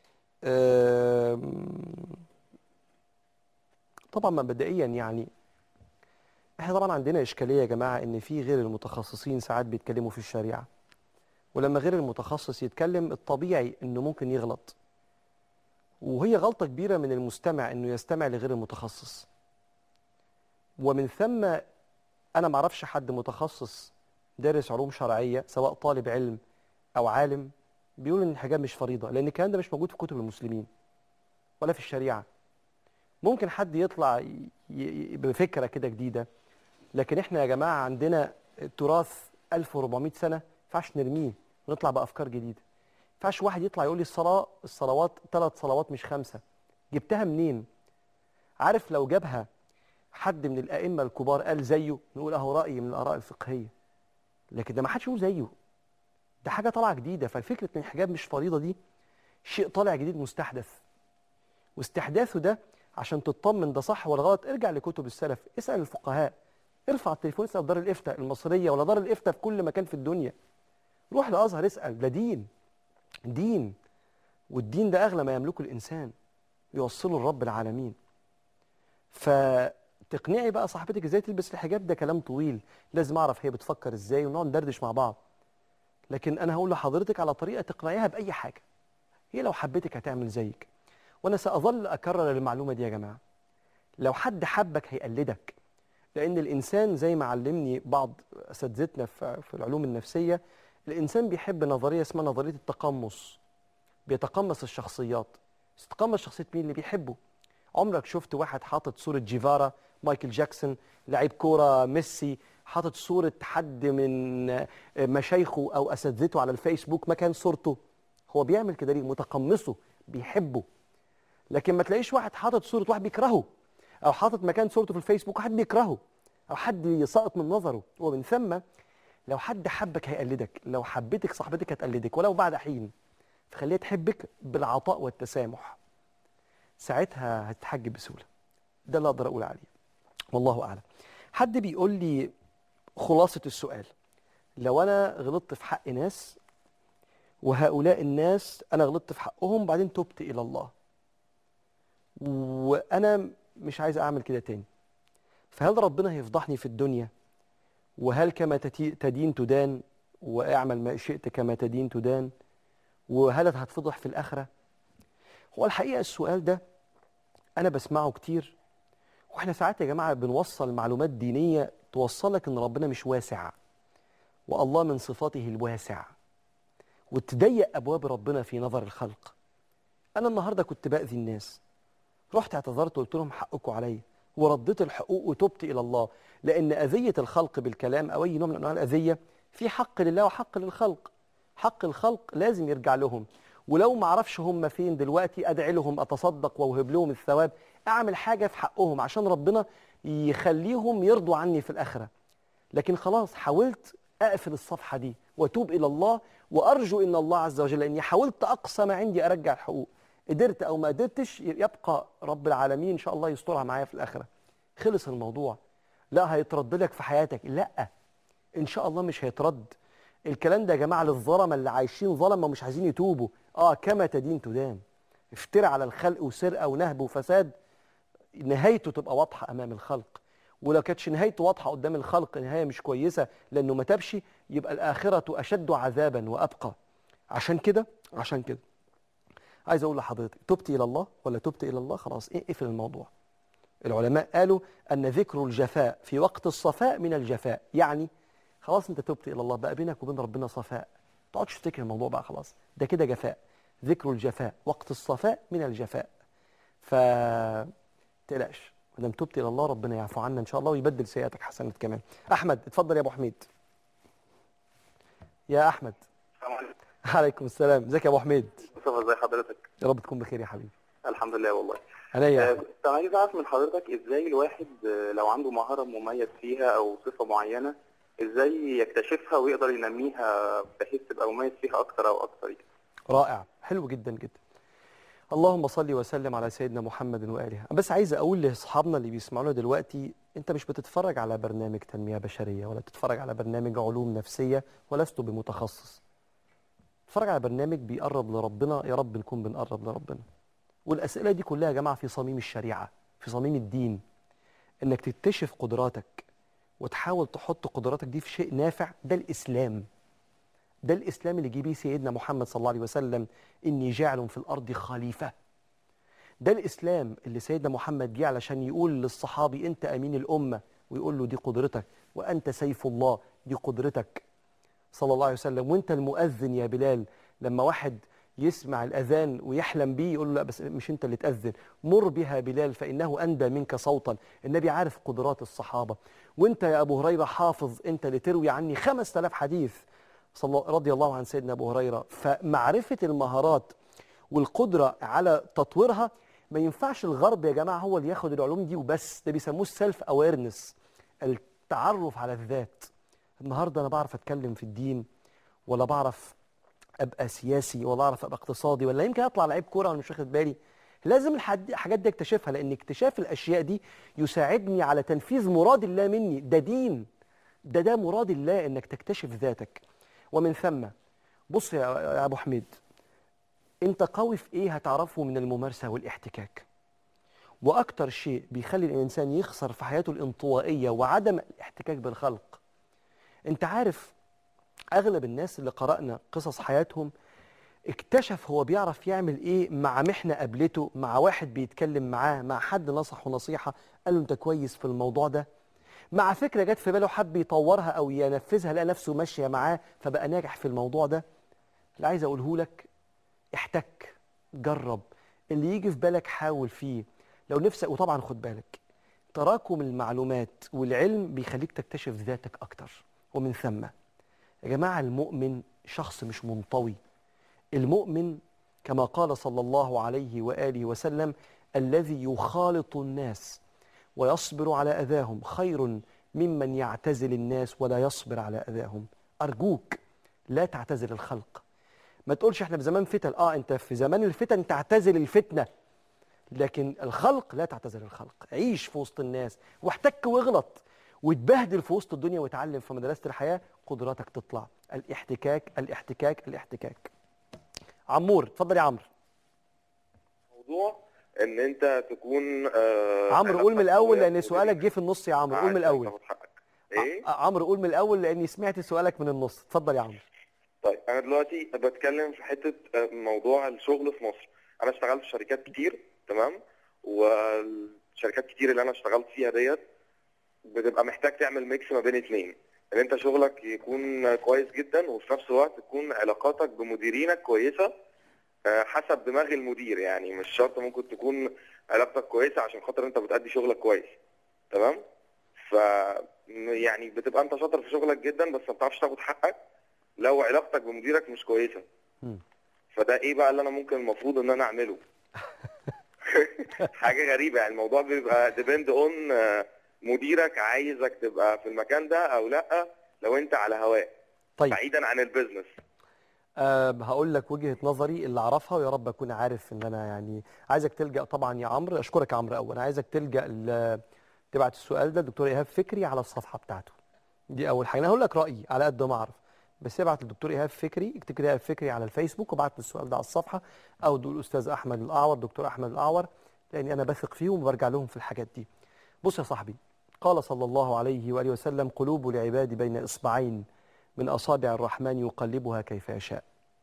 آم، طبعا مبدئيا يعني احنا طبعا عندنا اشكاليه يا جماعه ان في غير المتخصصين ساعات بيتكلموا في الشريعه ولما غير المتخصص يتكلم الطبيعي انه ممكن يغلط وهي غلطة كبيرة من المستمع انه يستمع لغير المتخصص ومن ثم انا معرفش حد متخصص دارس علوم شرعية سواء طالب علم او عالم بيقول ان الحجاب مش فريضة لان الكلام ده مش موجود في كتب المسلمين ولا في الشريعة ممكن حد يطلع ي- ي- بفكرة كده جديدة لكن احنا يا جماعة عندنا تراث 1400 سنة ما ينفعش نرميه ونطلع بأفكار جديدة ما ينفعش واحد يطلع يقول لي الصلاة الصلوات ثلاث صلوات مش خمسة جبتها منين؟ عارف لو جابها حد من الأئمة الكبار قال زيه نقول أهو رأي من الآراء الفقهية لكن ده ما حدش يقول زيه ده حاجة طالعة جديدة فالفكرة إن الحجاب مش فريضة دي شيء طالع جديد مستحدث واستحداثه ده عشان تطمن ده صح ولا غلط ارجع لكتب السلف اسأل الفقهاء ارفع التليفون اسأل دار الإفتاء المصرية ولا دار الإفتاء في كل مكان في الدنيا روح الأزهر اسأل ده دين دين والدين ده أغلى ما يملكه الإنسان يوصله لرب العالمين فتقنعي بقى صاحبتك ازاي تلبس الحجاب ده كلام طويل لازم اعرف هي بتفكر ازاي ونقعد ندردش مع بعض لكن انا هقول لحضرتك على طريقه تقنعيها باي حاجه هي لو حبتك هتعمل زيك وانا ساظل اكرر المعلومه دي يا جماعه لو حد حبك هيقلدك لان الانسان زي ما علمني بعض اساتذتنا في في العلوم النفسيه الانسان بيحب نظريه اسمها نظريه التقمص بيتقمص الشخصيات تتقمص شخصيه مين اللي بيحبه عمرك شفت واحد حاطط صورة جيفارا مايكل جاكسون لعيب كورة ميسي حاطط صورة حد من مشايخه أو أساتذته على الفيسبوك مكان صورته هو بيعمل كده ليه متقمصه بيحبه لكن ما تلاقيش واحد حاطط صورة واحد بيكرهه أو حاطط مكان صورته في الفيسبوك واحد بيكرهه أو حد يسقط من نظره ومن ثم لو حد حبك هيقلدك لو حبتك صاحبتك هتقلدك ولو بعد حين فخليها تحبك بالعطاء والتسامح ساعتها هتتحجب بسهوله ده اللي اقدر اقول عليه والله اعلم حد بيقول لي خلاصه السؤال لو انا غلطت في حق ناس وهؤلاء الناس انا غلطت في حقهم بعدين تبت الى الله وانا مش عايز اعمل كده تاني فهل ربنا هيفضحني في الدنيا وهل كما تتي- تدين تدان واعمل ما شئت كما تدين تدان وهل هتفضح في الاخره هو الحقيقه السؤال ده انا بسمعه كتير واحنا ساعات يا جماعه بنوصل معلومات دينيه توصلك ان ربنا مش واسع والله من صفاته الواسع وتضيق ابواب ربنا في نظر الخلق انا النهارده كنت باذي الناس رحت اعتذرت وقلت لهم حقكم عليا ورديت الحقوق وتبت الى الله لان اذيه الخلق بالكلام او اي نوع من انواع الاذيه في حق لله وحق للخلق حق الخلق لازم يرجع لهم ولو ما اعرفش هم فين دلوقتي ادعي لهم اتصدق واوهب لهم الثواب اعمل حاجه في حقهم عشان ربنا يخليهم يرضوا عني في الاخره لكن خلاص حاولت اقفل الصفحه دي واتوب الى الله وارجو ان الله عز وجل اني حاولت اقصى ما عندي ارجع الحقوق قدرت او ما قدرتش يبقى رب العالمين ان شاء الله يسترها معايا في الاخره خلص الموضوع لا هيترد لك في حياتك لا ان شاء الله مش هيترد الكلام ده يا جماعه للظلمه اللي عايشين ظلمه ومش عايزين يتوبوا اه كما تدين تدان افترى على الخلق وسرقه ونهب وفساد نهايته تبقى واضحه امام الخلق ولو كانتش نهايته واضحه قدام الخلق نهايه مش كويسه لانه ما تبش يبقى الاخره اشد عذابا وابقى عشان كده عشان كده عايز اقول لحضرتك تبت الى الله ولا تبت الى الله خلاص ايه اقفل الموضوع العلماء قالوا ان ذكر الجفاء في وقت الصفاء من الجفاء يعني خلاص انت تبت الى الله بقى بينك وبين ربنا صفاء ما تقعدش تفتكر الموضوع بقى خلاص ده كده جفاء ذكر الجفاء وقت الصفاء من الجفاء ف تقلقش ما دام تبت الى الله ربنا يعفو عنا ان شاء الله ويبدل سيئاتك حسنات كمان احمد اتفضل يا ابو حميد يا احمد السلام عليكم عليكم السلام ازيك يا ابو حميد مصطفى ازي حضرتك يا رب تكون بخير يا حبيبي الحمد لله والله انا يا آه، أحمد. كنت عايز اعرف من حضرتك ازاي الواحد آه، لو عنده مهارة مميز فيها او صفة معينة ازاي يكتشفها ويقدر ينميها بحيث تبقى مميز فيها اكتر او اكتر يعني. رائع حلو جدا جدا اللهم صل وسلم على سيدنا محمد واله أنا بس عايز اقول لاصحابنا اللي بيسمعونا دلوقتي انت مش بتتفرج على برنامج تنميه بشريه ولا بتتفرج على برنامج علوم نفسيه ولست بمتخصص تتفرج على برنامج بيقرب لربنا يا رب نكون بنقرب لربنا والاسئله دي كلها يا جماعه في صميم الشريعه في صميم الدين انك تكتشف قدراتك وتحاول تحط قدراتك دي في شيء نافع ده الاسلام ده الاسلام اللي جه بيه سيدنا محمد صلى الله عليه وسلم اني جاعل في الارض خليفه ده الاسلام اللي سيدنا محمد جه علشان يقول للصحابي انت امين الامه ويقول له دي قدرتك وانت سيف الله دي قدرتك صلى الله عليه وسلم وانت المؤذن يا بلال لما واحد يسمع الاذان ويحلم بيه يقول له لا بس مش انت اللي تاذن مر بها بلال فانه اندى منك صوتا النبي عارف قدرات الصحابه وانت يا ابو هريره حافظ انت اللي تروي عني 5000 حديث صلى رضي الله عن سيدنا ابو هريره فمعرفه المهارات والقدره على تطويرها ما ينفعش الغرب يا جماعه هو اللي ياخد العلوم دي وبس ده بيسموه السيلف اويرنس التعرف على الذات النهارده انا بعرف اتكلم في الدين ولا بعرف ابقى سياسي ولا اعرف ابقى اقتصادي ولا يمكن اطلع لعيب كوره وانا مش واخد بالي لازم الحد- الحاجات دي اكتشفها لان اكتشاف الاشياء دي يساعدني على تنفيذ مراد الله مني ده دين ده ده مراد الله انك تكتشف ذاتك ومن ثم بص يا يا ابو حميد انت قوي في ايه هتعرفه من الممارسه والاحتكاك واكتر شيء بيخلي الانسان يخسر في حياته الانطوائيه وعدم الاحتكاك بالخلق انت عارف اغلب الناس اللي قرانا قصص حياتهم اكتشف هو بيعرف يعمل ايه مع محنه قابلته مع واحد بيتكلم معاه مع حد نصحه نصيحه قال له انت كويس في الموضوع ده مع فكره جت في باله حب يطورها او ينفذها لقى نفسه ماشيه معاه فبقى ناجح في الموضوع ده اللي عايز اقوله لك احتك جرب اللي يجي في بالك حاول فيه لو نفسك وطبعا خد بالك تراكم المعلومات والعلم بيخليك تكتشف ذاتك اكتر ومن ثم يا جماعه المؤمن شخص مش منطوي المؤمن كما قال صلى الله عليه واله وسلم الذي يخالط الناس ويصبر على اذاهم خير ممن يعتزل الناس ولا يصبر على اذاهم ارجوك لا تعتزل الخلق ما تقولش احنا في زمان فتن اه انت في زمان الفتن تعتزل الفتنه لكن الخلق لا تعتزل الخلق عيش في وسط الناس واحتك واغلط وتبهدل في وسط الدنيا وتعلم في مدرسه الحياه قدراتك تطلع الاحتكاك الاحتكاك الاحتكاك عمور اتفضل يا عمرو موضوع ان انت تكون آه عمرو قول من الاول لان علاقتك سؤالك قوية جه في النص يا عمرو قول من عشان الاول تاخد حقك ايه ع- عمرو قول من الاول لاني سمعت سؤالك من النص اتفضل يا عمرو طيب انا دلوقتي بتكلم في حته آه، موضوع الشغل في مصر انا اشتغلت في شركات كتير تمام والشركات كتير اللي انا اشتغلت فيها ديت بتبقى محتاج تعمل ميكس ما بين اتنين ان انت شغلك يكون كويس جدا وفي نفس الوقت تكون علاقاتك بمديرينك كويسه آه، حسب دماغ المدير يعني مش شرط ممكن تكون علاقتك كويسه عشان خاطر انت بتأدي شغلك كويس تمام ف يعني بتبقى انت شاطر في شغلك جدا بس ما بتعرفش تاخد حقك لو علاقتك بمديرك مش كويسه مم. فده ايه بقى اللي انا ممكن المفروض ان انا اعمله حاجه غريبه يعني الموضوع بيبقى ديبند اون مديرك عايزك تبقى في المكان ده او لا لو انت على هواء طيب بعيدا عن البيزنس أه هقول لك وجهة نظري اللي اعرفها ويا رب اكون عارف ان انا يعني عايزك تلجأ طبعا يا عمرو اشكرك يا عمرو اول عايزك تلجأ ل- تبعت السؤال ده الدكتور ايهاب فكري على الصفحة بتاعته دي اول حاجة انا هقول لك رأيي على قد ما اعرف بس ابعت للدكتور ايهاب فكري اكتب كده ايهاب فكري على الفيسبوك وابعت له السؤال ده على الصفحة او دول الاستاذ احمد الاعور دكتور احمد الاعور لاني انا بثق فيهم وبرجع لهم في الحاجات دي بص يا صاحبي قال صلى الله عليه واله وسلم قلوب العباد بين اصبعين من اصابع الرحمن يقلبها كيف يشاء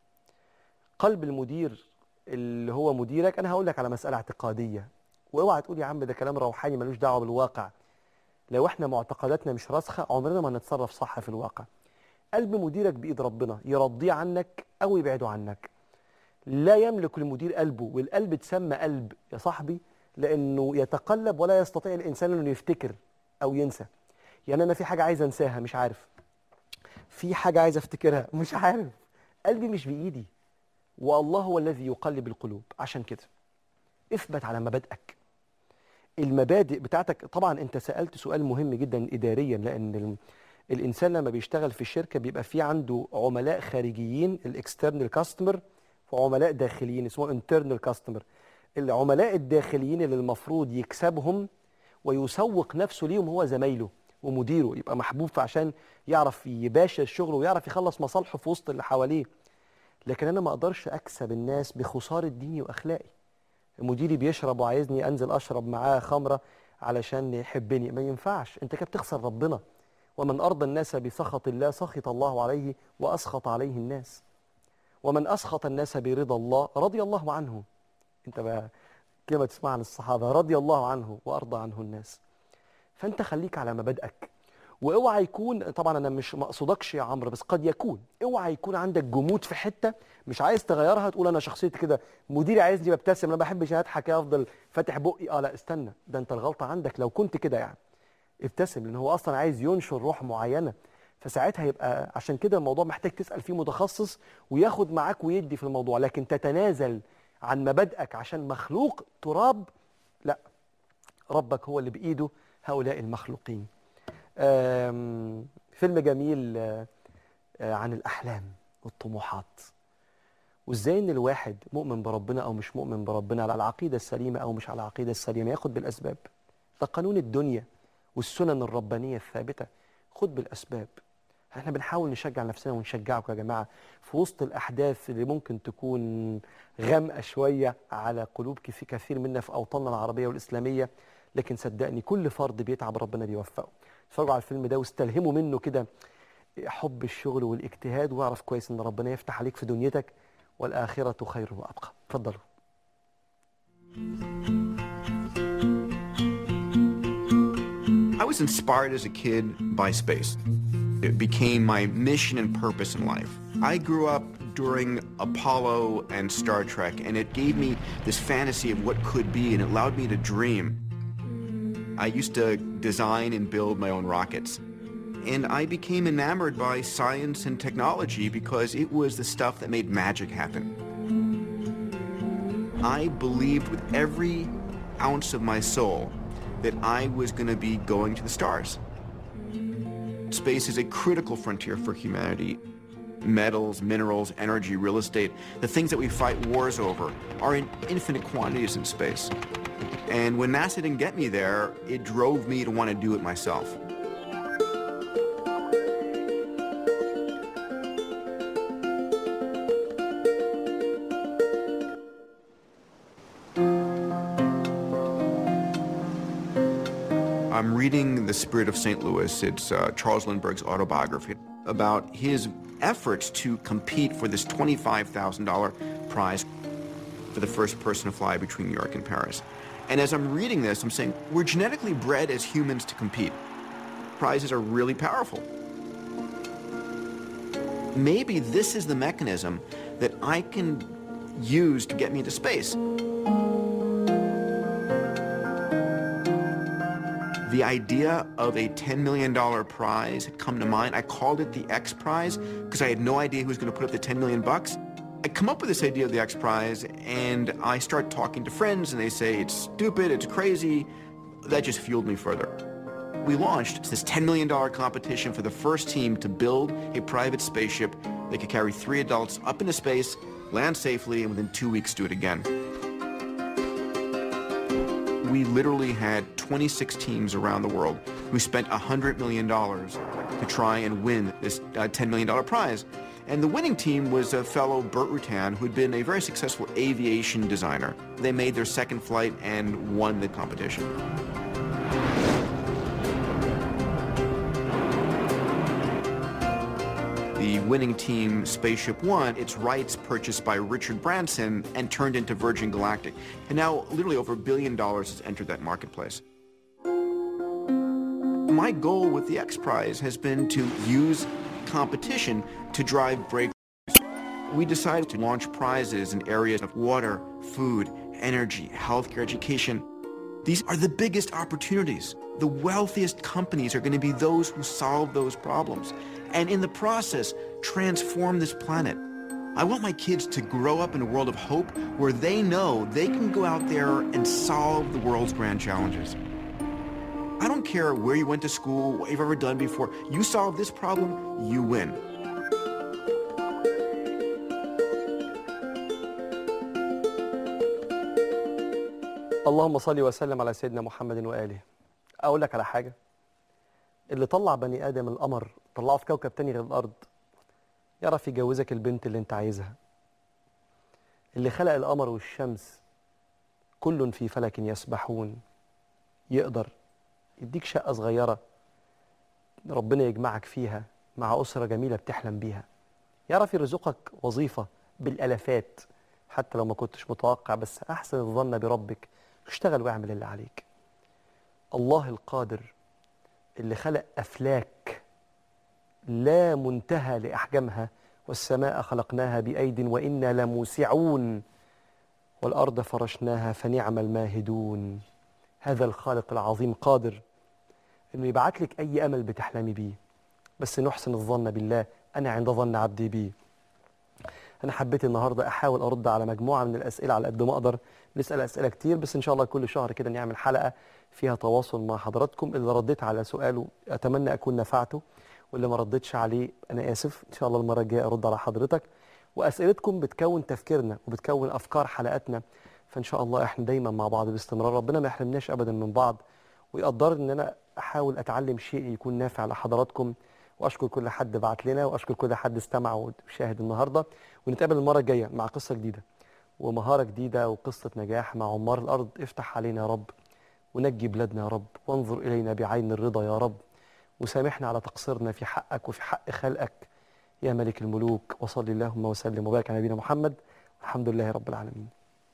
قلب المدير اللي هو مديرك انا هقول لك على مساله اعتقاديه واوعى تقول يا عم ده كلام روحاني ملوش دعوه بالواقع لو احنا معتقداتنا مش راسخه عمرنا ما هنتصرف صح في الواقع قلب مديرك بايد ربنا يرضيه عنك او يبعده عنك لا يملك المدير قلبه والقلب اتسمى قلب يا صاحبي لانه يتقلب ولا يستطيع الانسان انه يفتكر او ينسى يعني انا في حاجه عايز انساها مش عارف في حاجه عايز افتكرها مش عارف قلبي مش بايدي والله هو الذي يقلب القلوب عشان كده اثبت على مبادئك المبادئ بتاعتك طبعا انت سألت سؤال مهم جدا إداريا لأن ال- الإنسان لما بيشتغل في الشركة بيبقى في عنده عملاء خارجيين الاكسترنال كاستمر وعملاء داخليين اسمه انترنال كاستمر العملاء الداخليين اللي المفروض يكسبهم ويسوق نفسه ليهم هو زمايله ومديره يبقى محبوب عشان يعرف يباشر شغله ويعرف يخلص مصالحه في وسط اللي حواليه لكن انا ما اقدرش اكسب الناس بخساره ديني واخلاقي مديري بيشرب وعايزني انزل اشرب معاه خمره علشان يحبني ما ينفعش انت كده بتخسر ربنا ومن ارضى الناس بسخط الله سخط الله عليه واسخط عليه الناس ومن اسخط الناس برضا الله رضي الله عنه انت بقى كلمه تسمع عن الصحابه رضي الله عنه وارضى عنه الناس فانت خليك على مبادئك واوعى يكون طبعا انا مش مقصودكش يا عمرو بس قد يكون اوعى يكون عندك جمود في حته مش عايز تغيرها تقول انا شخصيتي كده مديري عايزني ببتسم انا ما بحبش اضحك افضل فاتح بقي اه لا استنى ده انت الغلطه عندك لو كنت كده يعني ابتسم لان هو اصلا عايز ينشر روح معينه فساعتها يبقى عشان كده الموضوع محتاج تسال فيه متخصص وياخد معاك ويدي في الموضوع لكن تتنازل عن مبادئك عشان مخلوق تراب لا ربك هو اللي بايده هؤلاء المخلوقين آم، فيلم جميل آه، آه، عن الأحلام والطموحات وإزاي إن الواحد مؤمن بربنا أو مش مؤمن بربنا على العقيدة السليمة أو مش على العقيدة السليمة ياخد بالأسباب ده قانون الدنيا والسنن الربانية الثابتة خد بالأسباب احنا بنحاول نشجع نفسنا ونشجعكم يا جماعة في وسط الأحداث اللي ممكن تكون غامقة شوية على قلوب كثي- كثير منا في أوطاننا العربية والإسلامية لكن صدقني كل فرد بيتعب ربنا بيوفقه اتفرجوا على الفيلم ده واستلهموا منه كده حب الشغل والاجتهاد واعرف كويس ان ربنا يفتح عليك في دنيتك والآخرة خير وأبقى اتفضلوا I was inspired as a kid by space. It became my mission and purpose in life. I grew up during Apollo and Star Trek, and it gave me this fantasy of what could be, and it allowed me to dream. I used to design and build my own rockets. And I became enamored by science and technology because it was the stuff that made magic happen. I believed with every ounce of my soul that I was going to be going to the stars. Space is a critical frontier for humanity. Metals, minerals, energy, real estate, the things that we fight wars over are in infinite quantities in space. And when NASA didn't get me there, it drove me to want to do it myself. I'm reading The Spirit of St. Louis. It's uh, Charles Lindbergh's autobiography about his efforts to compete for this $25,000 prize for the first person to fly between New York and Paris. And as I'm reading this, I'm saying, we're genetically bred as humans to compete. Prizes are really powerful. Maybe this is the mechanism that I can use to get me into space. The idea of a $10 million prize had come to mind. I called it the X Prize because I had no idea who was going to put up the 10 million bucks. I come up with this idea of the X Prize and I start talking to friends and they say it's stupid, it's crazy. That just fueled me further. We launched this $10 million competition for the first team to build a private spaceship that could carry three adults up into space, land safely, and within two weeks do it again. We literally had 26 teams around the world who spent $100 million to try and win this uh, $10 million prize. And the winning team was a fellow Burt Rutan who'd been a very successful aviation designer. They made their second flight and won the competition. The winning team, Spaceship One, its rights purchased by Richard Branson and turned into Virgin Galactic. And now literally over a billion dollars has entered that marketplace. My goal with the X Prize has been to use competition to drive breakthroughs. We decided to launch prizes in areas of water, food, energy, healthcare, education. These are the biggest opportunities. The wealthiest companies are going to be those who solve those problems and in the process transform this planet. I want my kids to grow up in a world of hope where they know they can go out there and solve the world's grand challenges. I don't care where you went to school, what you've ever done before. You solve this problem, you win. اللهم صل وسلم على سيدنا محمد وآله أقول لك على حاجة اللي طلع بني آدم القمر طلعه في كوكب تاني غير الأرض يعرف يجوزك البنت اللي انت عايزها اللي خلق القمر والشمس كل في فلك يسبحون يقدر يديك شقة صغيرة ربنا يجمعك فيها مع أسرة جميلة بتحلم بيها يعرف يرزقك وظيفة بالألافات حتى لو ما كنتش متوقع بس أحسن الظن بربك اشتغل واعمل اللي عليك الله القادر اللي خلق أفلاك لا منتهى لأحجامها والسماء خلقناها بأيد وإنا لموسعون والأرض فرشناها فنعم الماهدون هذا الخالق العظيم قادر انه يبعت لك اي امل بتحلمي بيه بس نحسن الظن بالله انا عند ظن عبدي بي انا حبيت النهارده احاول ارد على مجموعه من الاسئله على قد ما اقدر نسال اسئله كتير بس ان شاء الله كل شهر كده نعمل حلقه فيها تواصل مع حضراتكم اللي رديت على سؤاله اتمنى اكون نفعته واللي ما ردتش عليه انا اسف ان شاء الله المره الجايه ارد على حضرتك واسئلتكم بتكون تفكيرنا وبتكون افكار حلقاتنا فان شاء الله احنا دايما مع بعض باستمرار ربنا ما يحرمناش ابدا من بعض ويقدر ان انا احاول اتعلم شيء يكون نافع لحضراتكم واشكر كل حد بعت لنا واشكر كل حد استمع وشاهد النهارده ونتقابل المره الجايه مع قصه جديده ومهاره جديده وقصه نجاح مع عمار الارض افتح علينا يا رب ونجي بلادنا يا رب وانظر الينا بعين الرضا يا رب وسامحنا على تقصيرنا في حقك وفي حق خلقك يا ملك الملوك وصل اللهم وسلم وبارك على نبينا محمد الحمد لله رب العالمين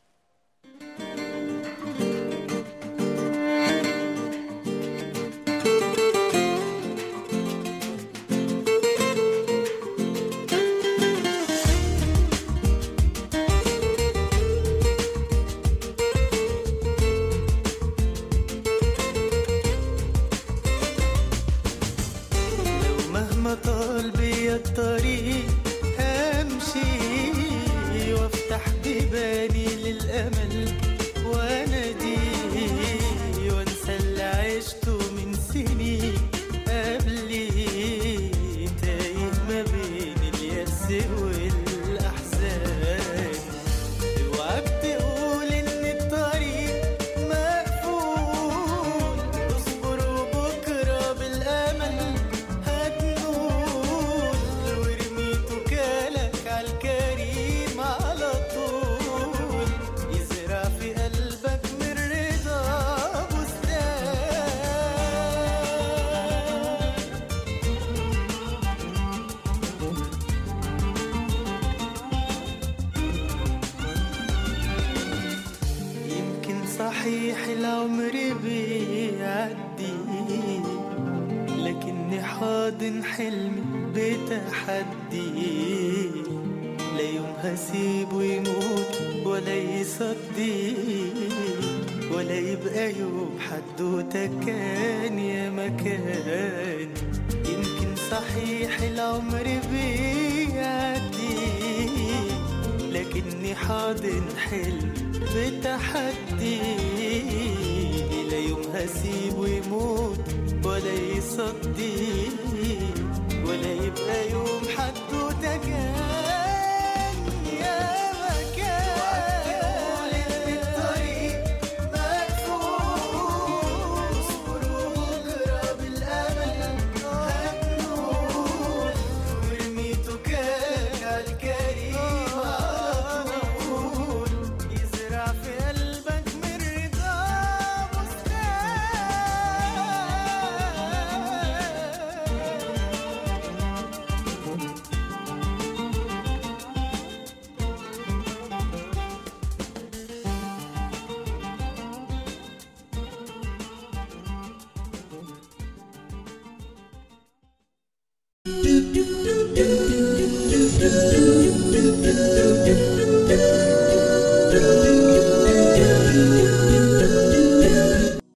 لو مهما طال بيا الطريق همشي وافتح بيباني للامل واناديه وانسى اللي عشته من سنين قبلي تايه ما بين اليأس والاحزان اوعى بتقول ان الطريق مقفول اصبر وبكره بالامل هتنول وارمي توكالك عالكريم على طول يزرع في قلبك من رضا بستان يمكن صحيح العمر بيعدي لكني حاضن حلمي بتحدي لا يوم هسيبه يموت ولا يصدي ولا يبقى يوم حدوته كان يا مكان يمكن صحيح العمر بيعدي لكني حاضن حلم بتحدي لا يوم هسيبه يموت ولا يصدق ولا يبقى يوم